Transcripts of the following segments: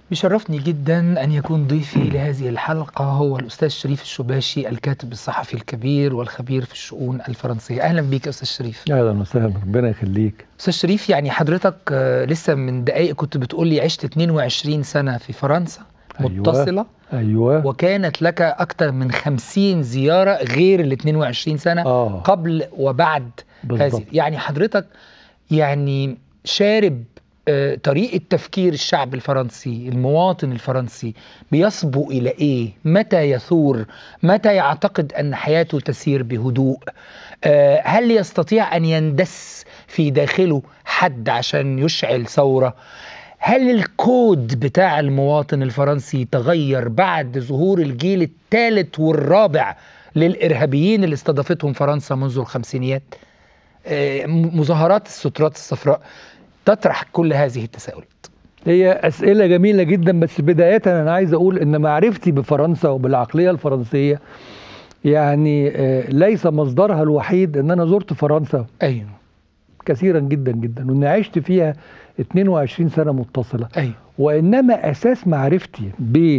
بيشرفني جدا أن يكون ضيفي لهذه الحلقة هو الأستاذ شريف الشباشي الكاتب الصحفي الكبير والخبير في الشؤون الفرنسية أهلا بك يا أستاذ شريف اهلا وسهلا ربنا يخليك أستاذ شريف يعني حضرتك آه، لسه من دقايق كنت بتقول لي عشت 22 سنة في فرنسا أيوة. متصلة ايوه وكانت لك أكثر من 50 زيارة غير ال 22 سنة اه قبل وبعد بالظبط هذه يعني حضرتك يعني شارب آه، طريقة تفكير الشعب الفرنسي المواطن الفرنسي بيصبو إلى إيه متى يثور متى يعتقد أن حياته تسير بهدوء آه، هل يستطيع أن يندس في داخله حد عشان يشعل ثورة هل الكود بتاع المواطن الفرنسي تغير بعد ظهور الجيل الثالث والرابع للإرهابيين اللي استضافتهم فرنسا منذ الخمسينيات آه، م- مظاهرات السترات الصفراء تطرح كل هذه التساؤلات هي اسئله جميله جدا بس بدايه انا عايز اقول ان معرفتي بفرنسا وبالعقليه الفرنسيه يعني آه، ليس مصدرها الوحيد ان انا زرت فرنسا أيوه كثيرا جدا جدا واني عشت فيها 22 سنه متصله أيوه وانما اساس معرفتي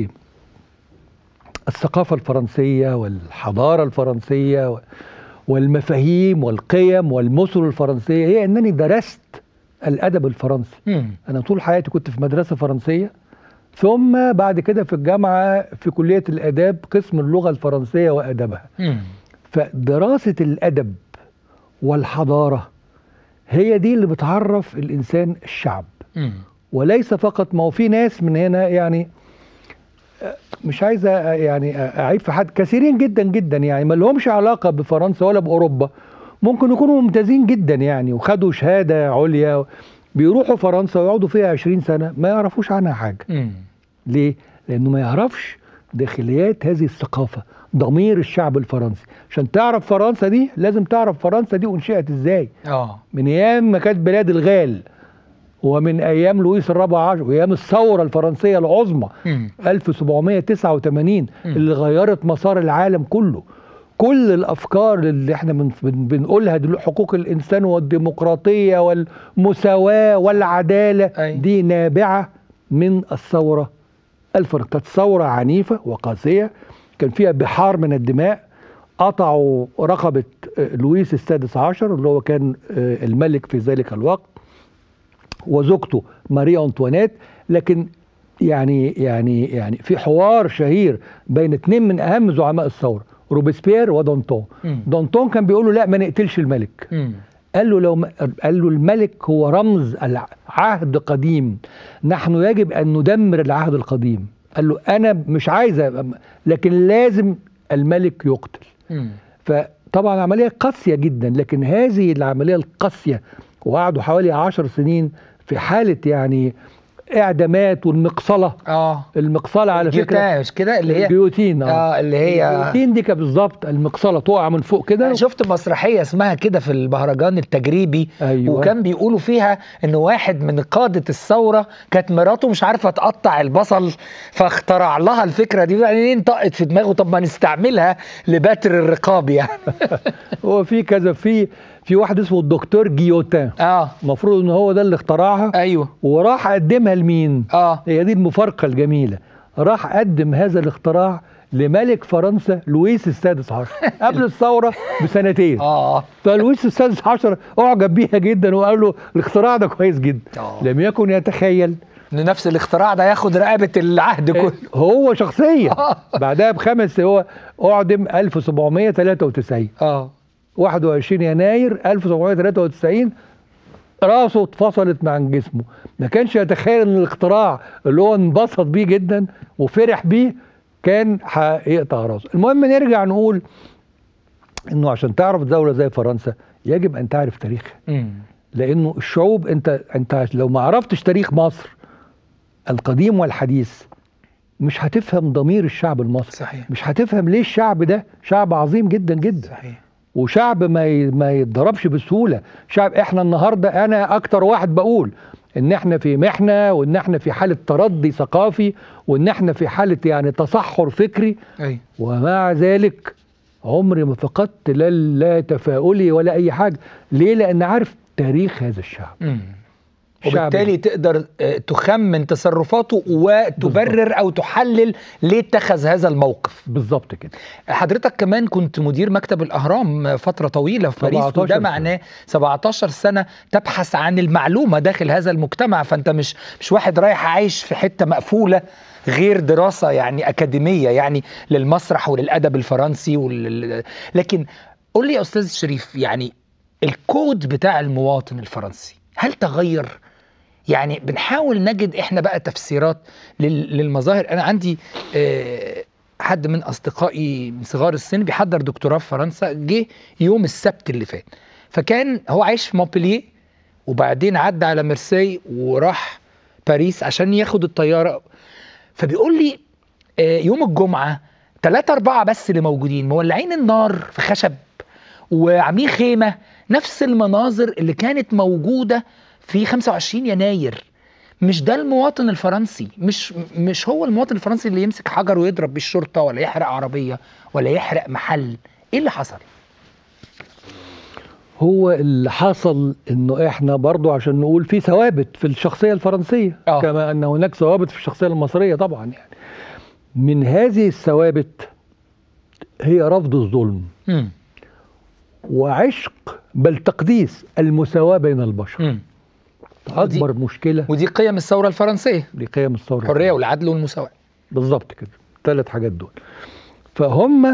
بالثقافه الفرنسيه والحضاره الفرنسيه و- والمفاهيم والقيم والمثل الفرنسيه هي انني درست الادب الفرنسي مم. انا طول حياتي كنت في مدرسه فرنسيه ثم بعد كده في الجامعه في كليه الاداب قسم اللغه الفرنسيه وادبها مم. فدراسه الادب والحضاره هي دي اللي بتعرف الانسان الشعب مم. وليس فقط ما هو في ناس من هنا يعني آه، مش عايز أ- يعني اعيب في حد كثيرين جدا جدا يعني ما لهمش علاقه بفرنسا ولا باوروبا ممكن يكونوا ممتازين جدا يعني وخدوا شهاده عليا بيروحوا فرنسا ويقعدوا فيها 20 سنه ما يعرفوش عنها حاجه مم. ليه؟ لانه ما يعرفش داخليات هذه الثقافه ضمير الشعب الفرنسي عشان تعرف فرنسا دي لازم تعرف فرنسا دي انشئت ازاي اه من ايام ما كانت بلاد الغال ومن ايام لويس الرابع عشر وايام الثوره الفرنسيه العظمى مم. 1789 اللي غيرت مسار العالم كله كل الافكار اللي احنا بن- بن- بنقولها دلوقتي حقوق الانسان والديمقراطيه والمساواه والعداله أي. دي نابعه من الثوره الفرنسيه كانت ثوره عنيفه وقاسيه كان فيها بحار من الدماء قطعوا رقبه آه، لويس السادس عشر اللي هو كان آه، الملك في ذلك الوقت وزوجته ماريا انطوانيت لكن يعني يعني يعني في حوار شهير بين اثنين من اهم زعماء الثوره روبسبير ودونتون مم. دونتون كان بيقول له لا ما نقتلش الملك مم. قال له لو ما قال له الملك هو رمز العهد قديم نحن يجب ان ندمر العهد القديم قال له انا مش عايز أبقى- لكن لازم الملك يقتل مم. فطبعا عملية قاسية جدا لكن هذه العملية القاسية وقعدوا حوالي عشر سنين في حالة يعني إعدامات والمقصلة اه المقصلة على فكرة جيوتان مش كده اللي هي الجيوتين اه اللي هي الجيوتين دي كانت بالظبط المقصلة تقع من فوق كده انا شفت مسرحيه اسمها كده في المهرجان التجريبي أيوة. وكان بيقولوا فيها ان واحد من قاده الثوره كانت مراته مش عارفه تقطع البصل فاخترع لها الفكره دي بعدين طقت في دماغه طب ما نستعملها لبتر الرقاب يعني هو في كذا في في واحد اسمه الدكتور جيوتان اه المفروض ان هو ده اللي اخترعها ايوه وراح قدمها لمين اه هي دي المفارقة الجميلة راح قدم هذا الاختراع لملك فرنسا لويس السادس عشر قبل الثورة بسنتين اه فلويس السادس عشر اعجب بيها جدا وقال له الاختراع ده كويس جدا آه. لم يكن يتخيل ان نفس الاختراع ده ياخد رقبه العهد كله هو شخصيا آه. بعدها بخمس هو اعدم 1793 اه 21 يناير 1793 راسه اتفصلت عن جسمه ما كانش يتخيل ان الاختراع اللي هو انبسط بيه جدا وفرح بيه كان هيقطع راسه المهم نرجع نقول انه عشان تعرف دولة زي فرنسا يجب ان تعرف تاريخها امم لانه الشعوب انت انت لو ما عرفتش تاريخ مصر القديم والحديث مش هتفهم ضمير الشعب المصري صحيح مش هتفهم ليه الشعب ده شعب عظيم جدا جدا صحيح وشعب ما ي- ما يتضربش بسهوله شعب احنا النهارده انا اكتر واحد بقول ان احنا في محنه وان احنا في حاله تردي ثقافي وان احنا في حاله يعني تصحر فكري ايوه ومع ذلك عمري ما فقدت لا لا تفاؤلي ولا اي حاجه ليه لان عارف تاريخ هذا الشعب امم وبالتالي تقدر آه، تخمن تصرفاته وتبرر او تحلل ليه اتخذ هذا الموقف بالظبط كده حضرتك كمان كنت مدير مكتب الاهرام فتره طويله في باريس 17 وده سنة. معناه 17 سنه تبحث عن المعلومه داخل هذا المجتمع فانت مش مش واحد رايح عايش في حته مقفوله غير دراسه يعني اكاديميه يعني للمسرح وللادب الفرنسي ولل... لكن قول لي يا استاذ شريف يعني الكود بتاع المواطن الفرنسي هل تغير يعني بنحاول نجد احنا بقى تفسيرات لل- للمظاهر انا عندي آه، حد من اصدقائي من صغار السن بيحضر دكتوراه في فرنسا جه يوم السبت اللي فات فكان هو عايش في مونبلييه وبعدين عدى على مرسي وراح باريس عشان ياخد الطياره فبيقول لي آه، يوم الجمعه ثلاثة أربعة بس اللي موجودين مولعين النار في خشب وعاملين خيمة نفس المناظر اللي كانت موجودة في 25 يناير مش ده المواطن الفرنسي مش مش هو المواطن الفرنسي اللي يمسك حجر ويضرب بالشرطة ولا يحرق عربية ولا يحرق محل ايه اللي حصل هو اللي حصل انه احنا برضو عشان نقول في ثوابت في الشخصيه الفرنسيه آه. كما ان هناك ثوابت في الشخصيه المصريه طبعا يعني من هذه الثوابت هي رفض الظلم مم. وعشق بل تقديس المساواه بين البشر مم. اكبر مشكله ودي قيم الثورة الفرنسية لقيم الثوره الحرية والعدل والمساواة بالظبط كده ثلاث حاجات دول فهم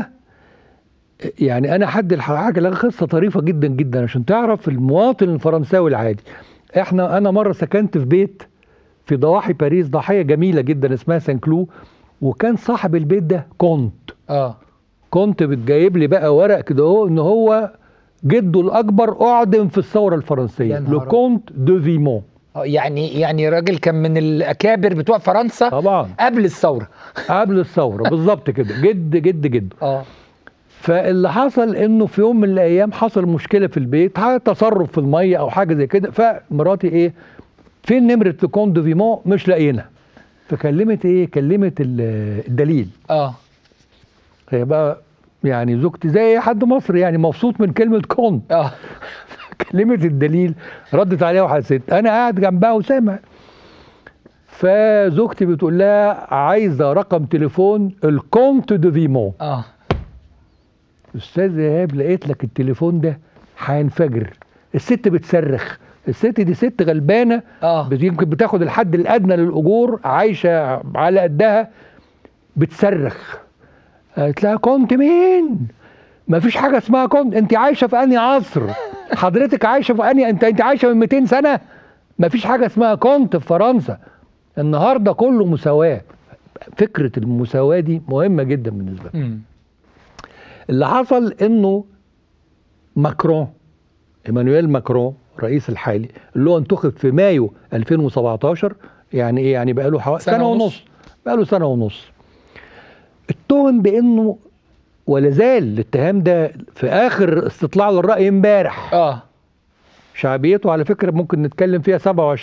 يعني انا حد الحاجه لها قصه طريفه جدا جدا عشان تعرف المواطن الفرنساوي العادي احنا انا مره سكنت في بيت في ضواحي باريس ضاحيه جميله جدا اسمها سان كلو وكان صاحب البيت ده كونت اه كنت بتجايب لي بقى ورق كده اهو ان هو جده الاكبر اعدم في الثوره الفرنسيه يا نهار لو كونت دو فيمون آه، يعني يعني راجل كان من الاكابر بتوع فرنسا طبعا قبل الثورة قبل الثوره بالظبط كده جد جد جده اه فاللي حصل انه في يوم من الايام حصل مشكله في البيت ح- تصرف في الميه او حاجه زي كده فمراتي ايه فين نمره لكون دو فيمون مش لاقيينها فكلمت ايه كلمت ال- الدليل اه هي بقى يعني زوجتي زي أي حد مصري يعني مبسوط من كلمه كونت اه كلمة الدليل ردت عليها وحسيت انا قاعد جنبها وسامع فزوجتي بتقول لها عايزه رقم تليفون الكونت دو فيمون اه استاذ ايهاب لقيت لك التليفون ده هينفجر الست بتصرخ الست دي ست غلبانه اه بت- يمكن بتاخد الحد الادنى للاجور عايشه على قدها بتصرخ قالت لها كنت مين ما فيش حاجه اسمها كنت انت عايشه في انهي عصر حضرتك عايشه في انهي انت انت عايشه من 200 سنه ما فيش حاجه اسمها كنت في فرنسا النهارده كله مساواه فكره المساواه دي مهمه جدا بالنسبه لي. مم. اللي حصل انه ماكرون ايمانويل ماكرون رئيس الحالي اللي هو انتخب في مايو 2017 يعني ايه يعني بقى له حوالي سنة سنه, ونص. ونص بقى له سنه ونص اتهم بانه ولا زال الاتهام ده في اخر استطلاع للراي امبارح اه شعبيته على فكره ممكن نتكلم فيها 27%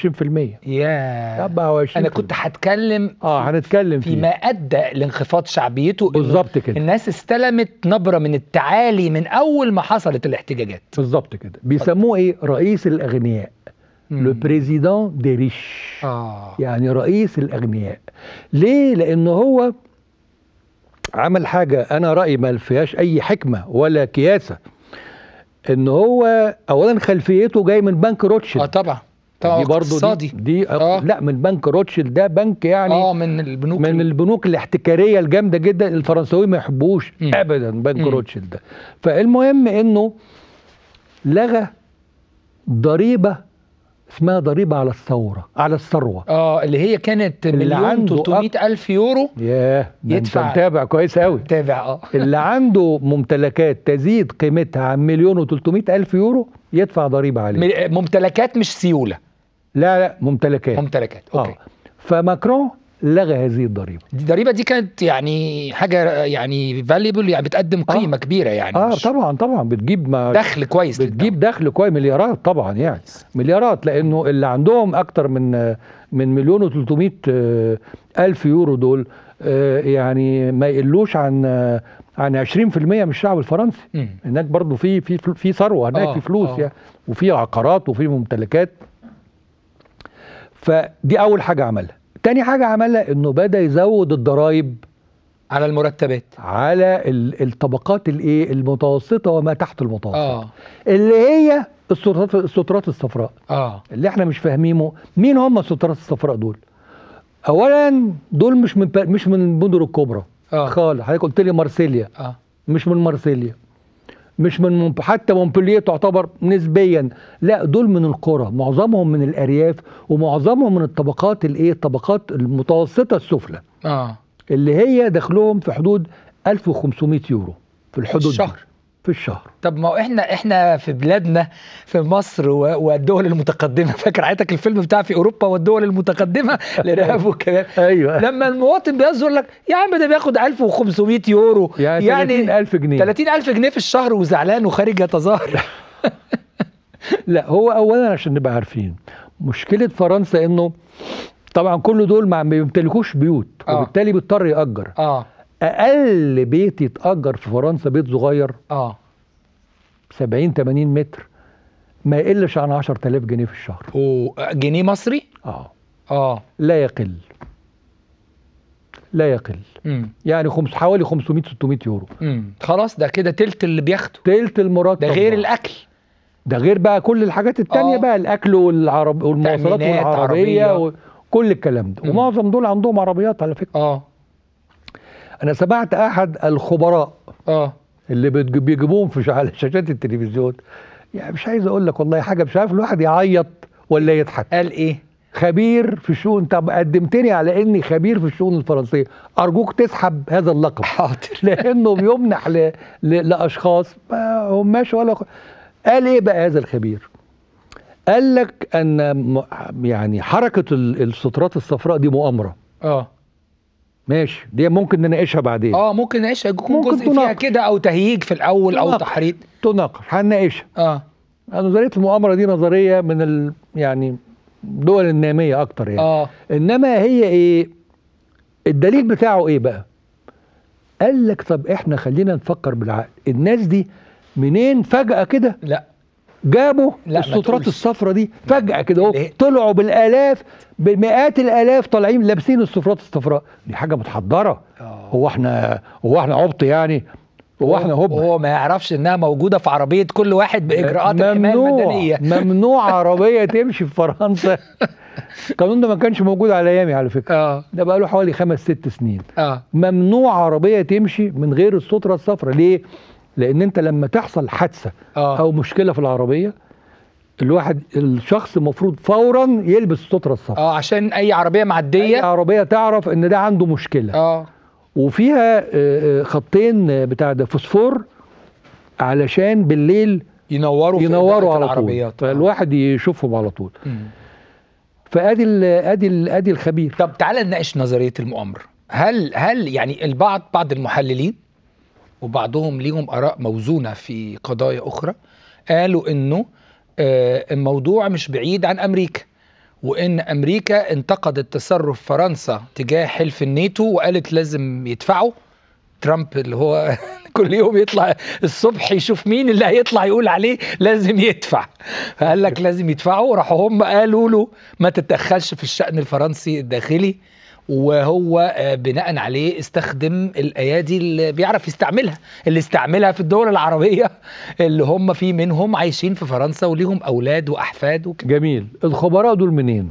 يا 27 انا كنت هتكلم اه هنتكلم فيه فيما ادى لانخفاض شعبيته إنه بالظبط كده الناس استلمت نبره من التعالي من اول ما حصلت الاحتجاجات بالظبط كده بيسموه ايه رئيس الاغنياء مم. لو بريزيدون دي ريش اه يعني رئيس الاغنياء ليه لانه هو عمل حاجه انا رايي ما فيهاش اي حكمه ولا كياسه ان هو اولا خلفيته جاي من بنك اه روتشيلد طبعا طبعا دي برضه اقتصادي دي, دي آه. لا من بنك روتشيلد ده بنك يعني اه من البنوك من البنوك الاحتكاريه الجامده جدا الفرنساويين ما يحبوش مم. ابدا بنك مم. روتشيلد ده فالمهم انه لغى ضريبه اسمها ضريبه على الثوره على الثروه اه اللي هي كانت اللي مليون عنده 300 الف يورو ياه ده انت يدفع. متابع كويس قوي تابع اه اللي عنده ممتلكات تزيد قيمتها عن مليون و300 الف يورو يدفع ضريبه عليه م- ممتلكات مش سيوله لا لا ممتلكات ممتلكات اوكي اه فماكرون لغى هذه الضريبه دي الضريبه دي كانت يعني حاجه يعني فاليبل يعني بتقدم قيمه كبيره يعني اه مش طبعا طبعا بتجيب ما دخل كويس بتجيب دخل كويس مليارات طبعا يعني مليارات لانه اللي عندهم اكتر من من مليون و300 الف يورو دول آه، يعني ما يقلوش عن آه، عن 20% من الشعب الفرنسي مم. هناك برضو في في في ثروه هناك آه، في فلوس آه. يعني وفي عقارات وفي ممتلكات فدي اول حاجه عملها تاني حاجه عملها انه بدا يزود الضرائب على المرتبات على ال- الطبقات الايه المتوسطه وما تحت المتوسط اه اللي هي السترات السترات الصفراء اه اللي احنا مش فاهمينه مين هم السترات الصفراء دول اولا دول مش من با- مش من المدن الكبرى اه خالص حضرتك قلت لي مارسيليا اه مش من مارسيليا مش من مونب... حتى مونبلييه تعتبر نسبيا لا دول من القرى معظمهم من الارياف ومعظمهم من الطبقات الايه الطبقات المتوسطه السفلى اه اللي هي دخلهم في حدود 1500 يورو في الحدود دي. الشهر. في الشهر طب ما هو احنا احنا في بلادنا في مصر و- والدول المتقدمه فاكر حياتك الفيلم بتاع في اوروبا والدول المتقدمه الارهاب والكلام ايوه لما المواطن بيظهر لك يا عم ده بياخد 1500 يورو يعني, يعني 30000 جنيه 30000 جنيه في الشهر وزعلان وخارج يتظاهر لا هو اولا عشان نبقى عارفين مشكله فرنسا انه طبعا كل دول ما ما بيمتلكوش بيوت آه. وبالتالي بيضطر ياجر اه اقل بيت يتاجر في فرنسا بيت صغير اه 70 80 متر ما يقلش عن 10000 جنيه في الشهر وجنيه مصري اه اه لا يقل لا يقل امم يعني خمس حوالي 500 600 يورو امم خلاص ده كده تلت اللي بياخده تلت المرتب ده غير بقى. الاكل ده غير بقى كل الحاجات التانية آه. بقى الاكل والعرب والمواصلات تأمينات، والعربيه عربية. وكل الكلام ده مم. ومعظم دول عندهم عربيات على فكره اه انا سمعت احد الخبراء اه اللي بتج- بيجيبوهم في ش- على شاشات التلفزيون يعني مش عايز اقول لك والله حاجه مش عارف الواحد يعيط ولا يضحك قال ايه خبير في الشؤون طب قدمتني على اني خبير في الشؤون الفرنسيه ارجوك تسحب هذا اللقب حاضر لانه بيمنح ل... ل... لاشخاص ما هماش ولا خ- قال ايه بقى هذا الخبير قال لك ان م... يعني حركه ال- السترات الصفراء دي مؤامره اه ماشي دي ممكن نناقشها بعدين اه ممكن نعيش يكون ممكن جزء فيها تناقش. كده او تهييج في الاول او تناقش. تحريض تناقش هنناقشها اه نظريه المؤامره دي نظريه من ال... يعني الدول الناميه اكتر يعني اه انما هي ايه الدليل بتاعه ايه بقى قال لك طب احنا خلينا نفكر بالعقل الناس دي منين فجأة كده لا جابوا لا، ما السترات تقولش. الصفرة دي فجأة كده اهو ليه؟ طلعوا بالالاف بمئات الالاف طالعين لابسين السترات الصفراء دي حاجة متحضرة آه. هو احنا هو احنا عبط يعني هو احنا هب هو ما يعرفش انها موجوده في عربيه كل واحد باجراءات الحمايه المدنيه ممنوع عربية تمشي في فرنسا القانون ده ما كانش موجود على ايامي على فكرة اه ده بقى له حوالي خمس ست سنين اه ممنوع عربيه تمشي من غير الستره الصفراء ليه لان انت لما تحصل حادثه اه او مشكله في العربيه الواحد الشخص المفروض فورا يلبس الستره الصفراء اه عشان اي عربيه اي معديه عربيه تعرف ان ده عنده مشكله اه وفيها آه، آه، خطين آه، بتاع ده فوسفور علشان بالليل ينوروا في ينوروا إضاءة على طول العربيات آه. فالواحد يشوفهم على طول مم. فادي ال- ادي ال- ادي الخبير طب تعالى نناقش نظريه المؤامره هل هل يعني البعض بعض المحللين وبعضهم ليهم اراء موزونه في قضايا اخرى قالوا انه آه، الموضوع مش بعيد عن امريكا وان امريكا انتقدت تصرف فرنسا تجاه حلف الناتو وقالت لازم يدفعوا ترامب اللي هو كل يوم يطلع الصبح يشوف مين اللي هيطلع يقول عليه لازم يدفع فقال لك لازم يدفعوا راحوا هم قالوا له ما تتدخلش في الشأن الفرنسي الداخلي وهو آه، بناء عليه استخدم الايادي اللي بيعرف يستعملها اللي استعملها في الدول العربيه اللي هم في منهم عايشين في فرنسا وليهم اولاد واحفاد وكده جميل الخبراء دول منين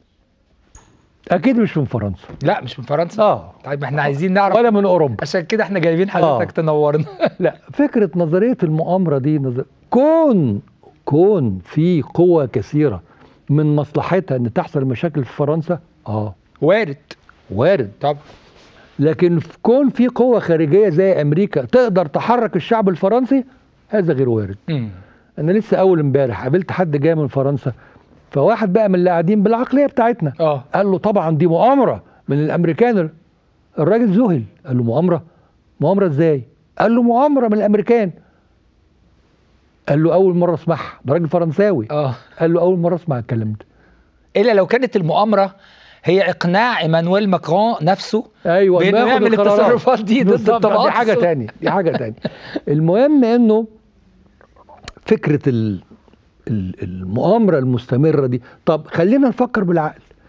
اكيد مش من فرنسا لا مش من فرنسا اه طيب احنا عايزين نعرف ولا من اوروبا عشان كده احنا جايبين حضرتك آه. تنورنا لا فكره نظريه المؤامره دي نظر... كون كون في قوى كثيره من مصلحتها ان تحصل مشاكل في فرنسا اه وارد وارد طب لكن في كون في قوه خارجيه زي امريكا تقدر تحرك الشعب الفرنسي هذا غير وارد مم. انا لسه اول امبارح قابلت حد جاي من فرنسا فواحد بقى من اللي قاعدين بالعقليه بتاعتنا اه قال له طبعا دي مؤامره من الامريكان الراجل ذهل قال له مؤامره مؤامره ازاي قال له مؤامره من الامريكان قال له اول مره اسمعها ده راجل فرنساوي اه قال له اول مره اسمع الكلام ده الا لو كانت المؤامره هي اقناع ايمانويل ماكرون نفسه ايوه بانه بياخد يعمل القرارات. التصرفات دي ضد بالظبط، الطبقات دي حاجه السود- تانية دي حاجه تانية المهم انه فكره ال- ال- المؤامره المستمره دي طب خلينا نفكر بالعقل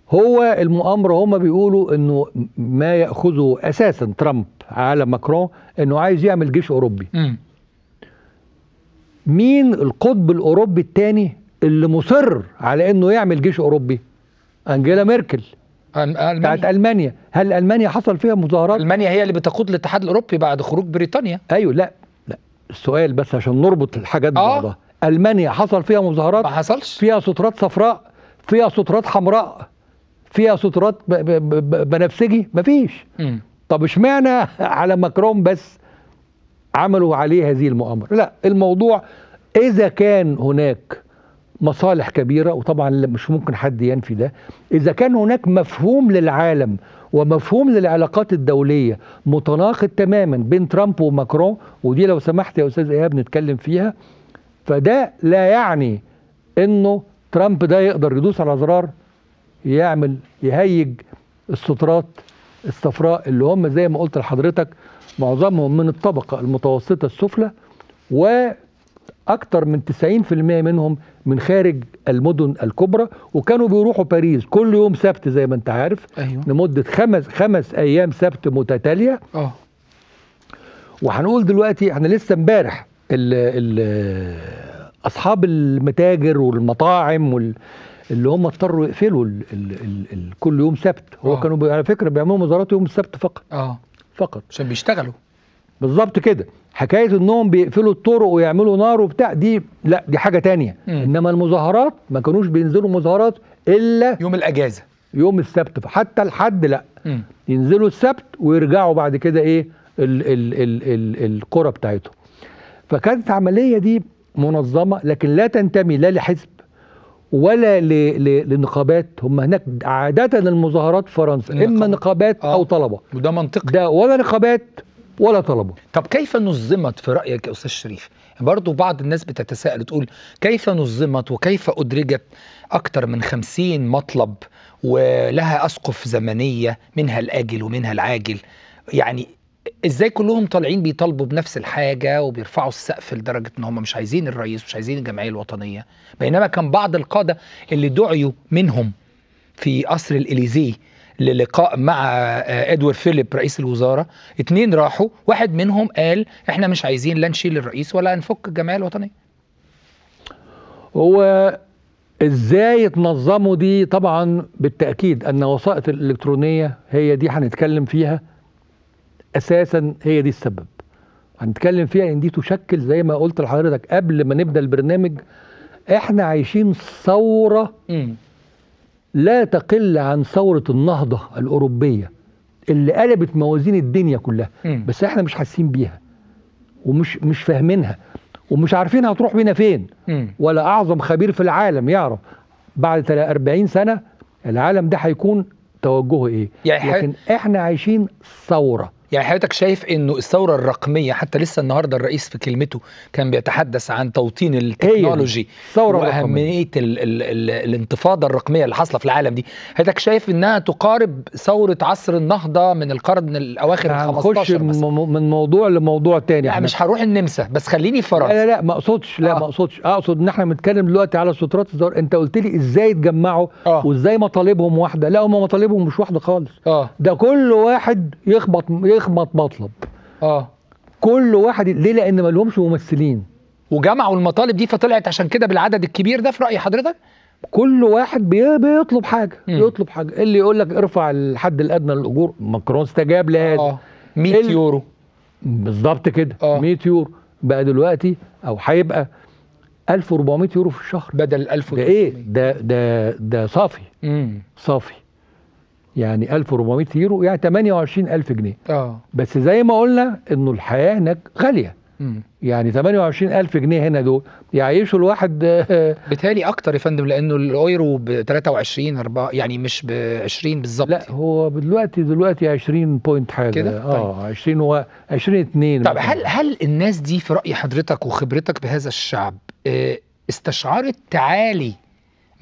هو المؤامرة هم بيقولوا انه ما يأخذه اساسا ترامب على ماكرون انه عايز يعمل جيش اوروبي مم. مين القطب الاوروبي الثاني اللي مصر على انه يعمل جيش اوروبي انجيلا ميركل أم- بتاعت المانيا المانيا هل المانيا حصل فيها مظاهرات المانيا هي اللي بتقود الاتحاد الاوروبي بعد خروج بريطانيا ايوه لا لا السؤال بس عشان نربط الحاجات آه. ببعضها المانيا حصل فيها مظاهرات ما حصلش فيها سترات صفراء فيها سترات حمراء فيها سترات ب- ب- ب- بنفسجي مفيش مم. طب اشمعنى على ماكرون بس عملوا عليه هذه المؤامره لا الموضوع اذا كان هناك مصالح كبيره وطبعا لا- مش ممكن حد ينفي ده اذا كان هناك مفهوم للعالم ومفهوم للعلاقات الدوليه متناقض تماما بين ترامب وماكرون ودي لو سمحت يا استاذ ايهاب نتكلم فيها فده لا يعني انه ترامب ده يقدر يدوس على زرار يعمل يهيج السترات الصفراء اللي هم زي ما قلت لحضرتك معظمهم من الطبقة المتوسطة السفلى وأكثر من 90% منهم من خارج المدن الكبرى وكانوا بيروحوا باريس كل يوم سبت زي ما انت عارف ايوه لمدة خمس خمس أيام سبت متتالية اه وهنقول دلوقتي احنا لسه امبارح ال- ال- اصحاب المتاجر والمطاعم وال اللي هم اضطروا يقفلوا ال ال ال ال كل يوم سبت هو آه. كانوا بي- على فكره بيعملوا مظاهرات يوم السبت فقط اه فقط عشان بيشتغلوا بالظبط كده حكايه انهم بيقفلوا الطرق ويعملوا نار وبتاع دي لا دي حاجه تانية مم. انما المظاهرات ما كانوش بينزلوا مظاهرات الا يوم الاجازه يوم السبت فحتى الحد لا مم. ينزلوا السبت ويرجعوا بعد كده ايه ال ال ال ال القرى بتاعتهم فكانت العمليه دي منظمه لكن لا تنتمي لا لحزب ولا ل ل لنقابات هم هناك عاده المظاهرات في فرنسا اما النقابة. نقابات آه. او طلبه وده منطقي ده ولا نقابات ولا طلبه طب كيف نظمت في رايك يا استاذ شريف برضو بعض الناس بتتساءل تقول كيف نظمت وكيف ادرجت اكثر من خمسين مطلب ولها اسقف زمنيه منها الاجل ومنها العاجل يعني ازاي كلهم طالعين بيطالبوا بنفس الحاجه وبيرفعوا السقف لدرجه ان هم مش عايزين الرئيس مش عايزين الجمعيه الوطنيه بينما كان بعض القاده اللي دعيوا منهم في قصر الاليزيه للقاء مع آه، ادوارد فيليب رئيس الوزراء اتنين راحوا واحد منهم قال احنا مش عايزين لا نشيل الرئيس ولا نفك الجمعيه الوطنيه هو ازاي تنظموا دي طبعا بالتاكيد ان وسائط الالكترونيه هي دي هنتكلم فيها اساسا هي دي السبب هنتكلم فيها ان دي تشكل زي ما قلت لحضرتك قبل ما نبدا البرنامج احنا عايشين ثوره امم لا تقل عن ثوره النهضه الاوروبيه اللي قلبت موازين الدنيا كلها مم. بس احنا مش حاسين بيها ومش مش فاهمينها ومش عارفين هتروح بينا فين امم ولا اعظم خبير في العالم يعرف بعد تلا- 40 سنه العالم ده هيكون توجهه ايه يعني ح- لكن احنا عايشين ثوره يعني حضرتك شايف انه الثوره الرقميه حتى لسه النهارده الرئيس في كلمته كان بيتحدث عن توطين التكنولوجي الثوره الرقميه واهميه ال ال ال الانتفاضه الرقميه اللي حاصله في العالم دي حضرتك شايف انها تقارب ثوره عصر النهضه من القرن الاواخر ال هنخش 15 من, مثلا مو- من موضوع لموضوع تاني لا احنا مش هروح النمسا بس خليني في لا فرنسا لا لا ما اقصدش لا آه. ما اقصدش اقصد ان احنا بنتكلم دلوقتي على سترات الزهر انت قلت لي ازاي اتجمعوا اه وازاي مطالبهم واحده لا هم مطالبهم مش واحده خالص اه ده كل واحد يخبط يخبط مطلب اه كل واحد ليه لان ما لهمش ممثلين وجمعوا المطالب دي فطلعت عشان كده بالعدد الكبير ده في راي حضرتك كل واحد بي- بيطلب حاجه مم. يطلب حاجه اللي يقول لك ارفع الحد الادنى للاجور ماكرون استجاب لهذا اه 100 ال- يورو بالظبط كده آه. 100 يورو بقى دلوقتي او هيبقى 1400 يورو في الشهر بدل 1000 ده ايه ده ده ده صافي امم صافي يعني 1400 يورو يعني 28000 جنيه اه بس زي ما قلنا انه الحياه هناك غاليه امم يعني 28000 جنيه هنا دول يعيشوا الواحد آه، بالتالي اكتر يا فندم لانه الايرو ب 23 4 يعني مش ب 20 بالظبط لا هو دلوقتي دلوقتي 20 بوينت حاجه كده؟ اه 20 و 20 2 طب هل هل الناس دي في راي حضرتك وخبرتك بهذا الشعب آه، استشعرت تعالي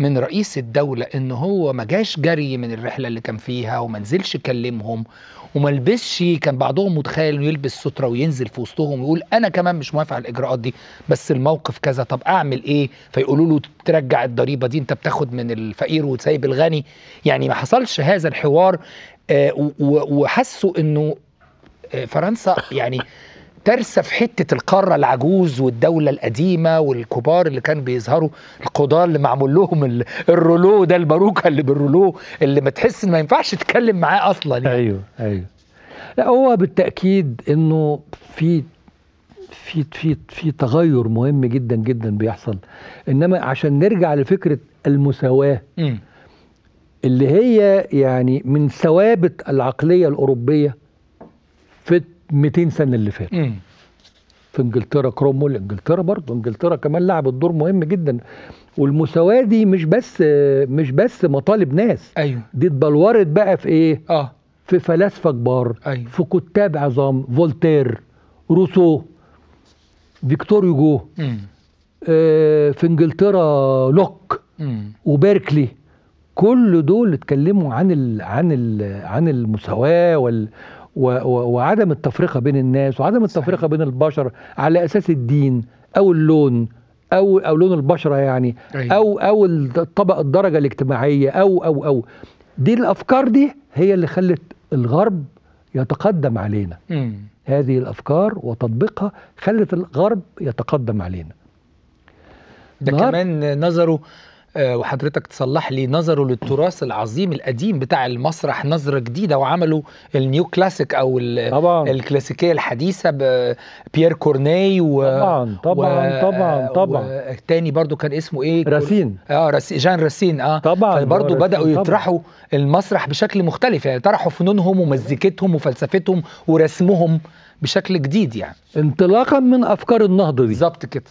من رئيس الدولة ان هو ما جاش جري من الرحلة اللي كان فيها وما نزلش كلمهم وما لبسش كان بعضهم متخيل انه يلبس سترة وينزل في وسطهم ويقول انا كمان مش موافق على الاجراءات دي بس الموقف كذا طب اعمل ايه فيقولوا له ترجع الضريبة دي انت بتاخد من الفقير وتسيب الغني يعني ما حصلش هذا الحوار آه، و- و- وحسوا انه آه، فرنسا يعني ترسى في حته القاره العجوز والدوله القديمه والكبار اللي كانوا بيظهروا القضاه اللي معمول لهم ال- الرولو ده الباروكه اللي بالرولو اللي ما تحس ان ما ينفعش تتكلم معاه اصلا يعني. ايوه ايوه لا هو بالتاكيد انه في في في في تغير مهم جدا جدا بيحصل انما عشان نرجع لفكره المساواه مم. اللي هي يعني من ثوابت العقليه الاوروبيه في 200 سنه اللي فاتوا مم. في انجلترا كرومول انجلترا برضه انجلترا كمان لعبت دور مهم جدا والمساواه دي مش بس مش بس مطالب ناس ايوه دي اتبلورت بقى في ايه اه في فلاسفه كبار أيوة. في كتاب عظام فولتير روسو فيكتور يوجو مم. آه، في انجلترا لوك مم. وبيركلي كل دول اتكلموا عن ال عن ال عن المساواه وال و و وعدم التفرقه بين الناس وعدم التفرقه صحيح. بين البشر على اساس الدين او اللون او او لون البشره يعني أيوة. او او الطبقه الدرجه الاجتماعيه او او او دي الافكار دي هي اللي خلت الغرب يتقدم علينا مم. هذه الافكار وتطبيقها خلت الغرب يتقدم علينا ده نهار- كمان نظروا آه، وحضرتك تصلح لي نظروا للتراث العظيم القديم بتاع المسرح نظرة جديدة وعملوا النيو كلاسيك أو ال- طبعا الكلاسيكية الحديثة ببيير كورني و طبعا طبعا طبعا طبعا التاني برضو كان اسمه ايه راسين اه راسين جان راسين اه طبعا برضو راسين بدأوا طبعاً. يطرحوا المسرح بشكل مختلف يعني طرحوا فنونهم ومزيكتهم وفلسفتهم ورسمهم بشكل جديد يعني انطلاقا من افكار النهضه دي بالظبط كده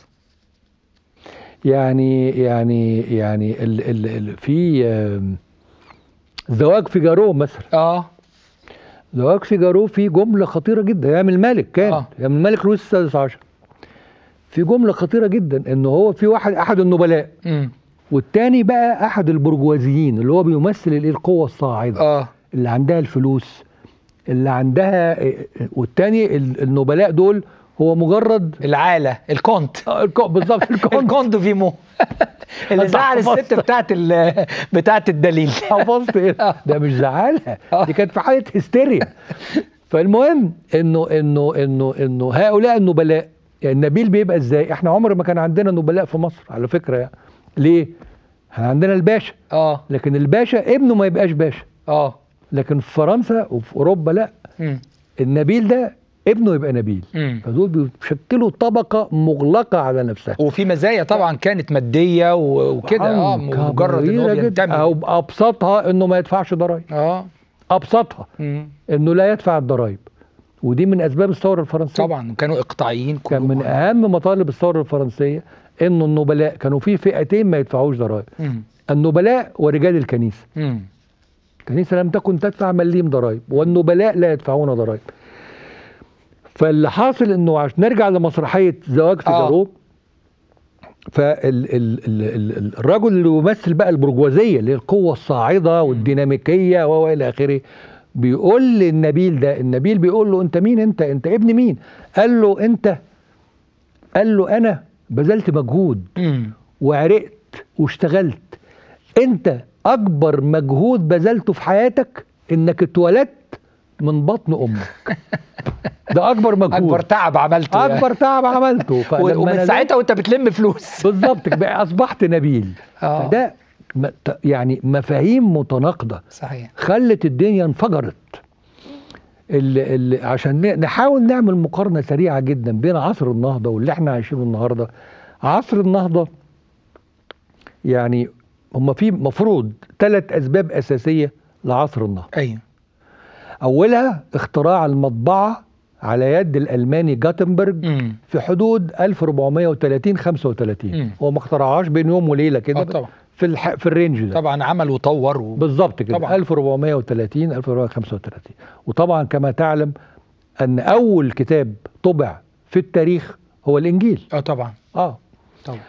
يعني يعني يعني ال ال ال في آم، زواج فيجارو مثلا اه زواج فيجارو في جمله خطيره جدا ايام الملك كان آه. ايام الملك لويس السادس عشر في جمله خطيره جدا ان هو في واحد احد النبلاء امم والتاني بقى احد البرجوازيين اللي هو بيمثل الايه القوه الصاعده اه اللي عندها الفلوس اللي عندها والتاني ال- النبلاء دول هو مجرد العالة الكونت آه، الكو- بالظبط الكونت الكونت فيمو اللي أنت زعل الست حفظت. بتاعت ال- بتاعت الدليل حفظت ايه ده مش زعلها دي كانت في حاله هستيريا فالمهم انه انه انه انه هؤلاء النبلاء يعني النبيل بيبقى ازاي احنا عمر ما كان عندنا نبلاء في مصر على فكره يعني ليه احنا عندنا الباشا اه لكن الباشا ابنه ما يبقاش باشا اه لكن في فرنسا وفي اوروبا لا مم. النبيل ده ابنه يبقى نبيل مم. فدول بيشكلوا طبقه مغلقه على نفسها وفي مزايا طبعا كانت ماديه و- وكده اه طبعاً مجرد ان هو كبيرة جداً. بينتمي او ابسطها انه ما يدفعش ضرائب اه ابسطها مم. انه لا يدفع الضرائب ودي من اسباب الثوره الفرنسيه طبعا كانوا اقطاعيين كان كلهم من اهم مطالب الثوره الفرنسيه انه النبلاء كانوا في فئتين ما يدفعوش ضرائب مم. النبلاء ورجال الكنيسه مم. الكنيسه لم تكن تدفع مليم ضرائب والنبلاء لا يدفعون ضرائب فاللي حاصل انه عشان نرجع لمسرحيه زواج فيجارو فالرجل اللي يمثل بقى البرجوازيه اللي هي القوه الصاعده والديناميكيه والى اخره بيقول للنبيل ده النبيل بيقول له انت مين انت انت ابن مين قال له انت قال له انا بذلت مجهود مم. وعرقت واشتغلت انت اكبر مجهود بذلته في حياتك انك اتولدت من بطن امك ده اكبر مجهود اكبر تعب عملته يعني. اكبر تعب عملته و- فلما ومن نزلت- ساعتها وانت بتلم فلوس بالظبط بقى اصبحت نبيل اه فده م- ت- يعني مفاهيم متناقضه صحيح خلت الدنيا انفجرت ال ال عشان ن- نحاول نعمل مقارنه سريعه جدا بين عصر النهضه واللي احنا عايشينه النهارده عصر النهضه يعني هم في مفروض ثلاث اسباب اساسيه لعصر النهضه ايوه اولها اختراع المطبعه على يد الالماني جاتنبرج مم. في حدود 1430 35 مم. هو ما اخترعهاش بين يوم وليله كده اه طبعا في الح... في الرينج ده طبعا عمل وطور و... بالظبط كده طبعاً. 1430 1435 وطبعا كما تعلم ان اول كتاب طبع في التاريخ هو الانجيل اه طبعا اه طبعا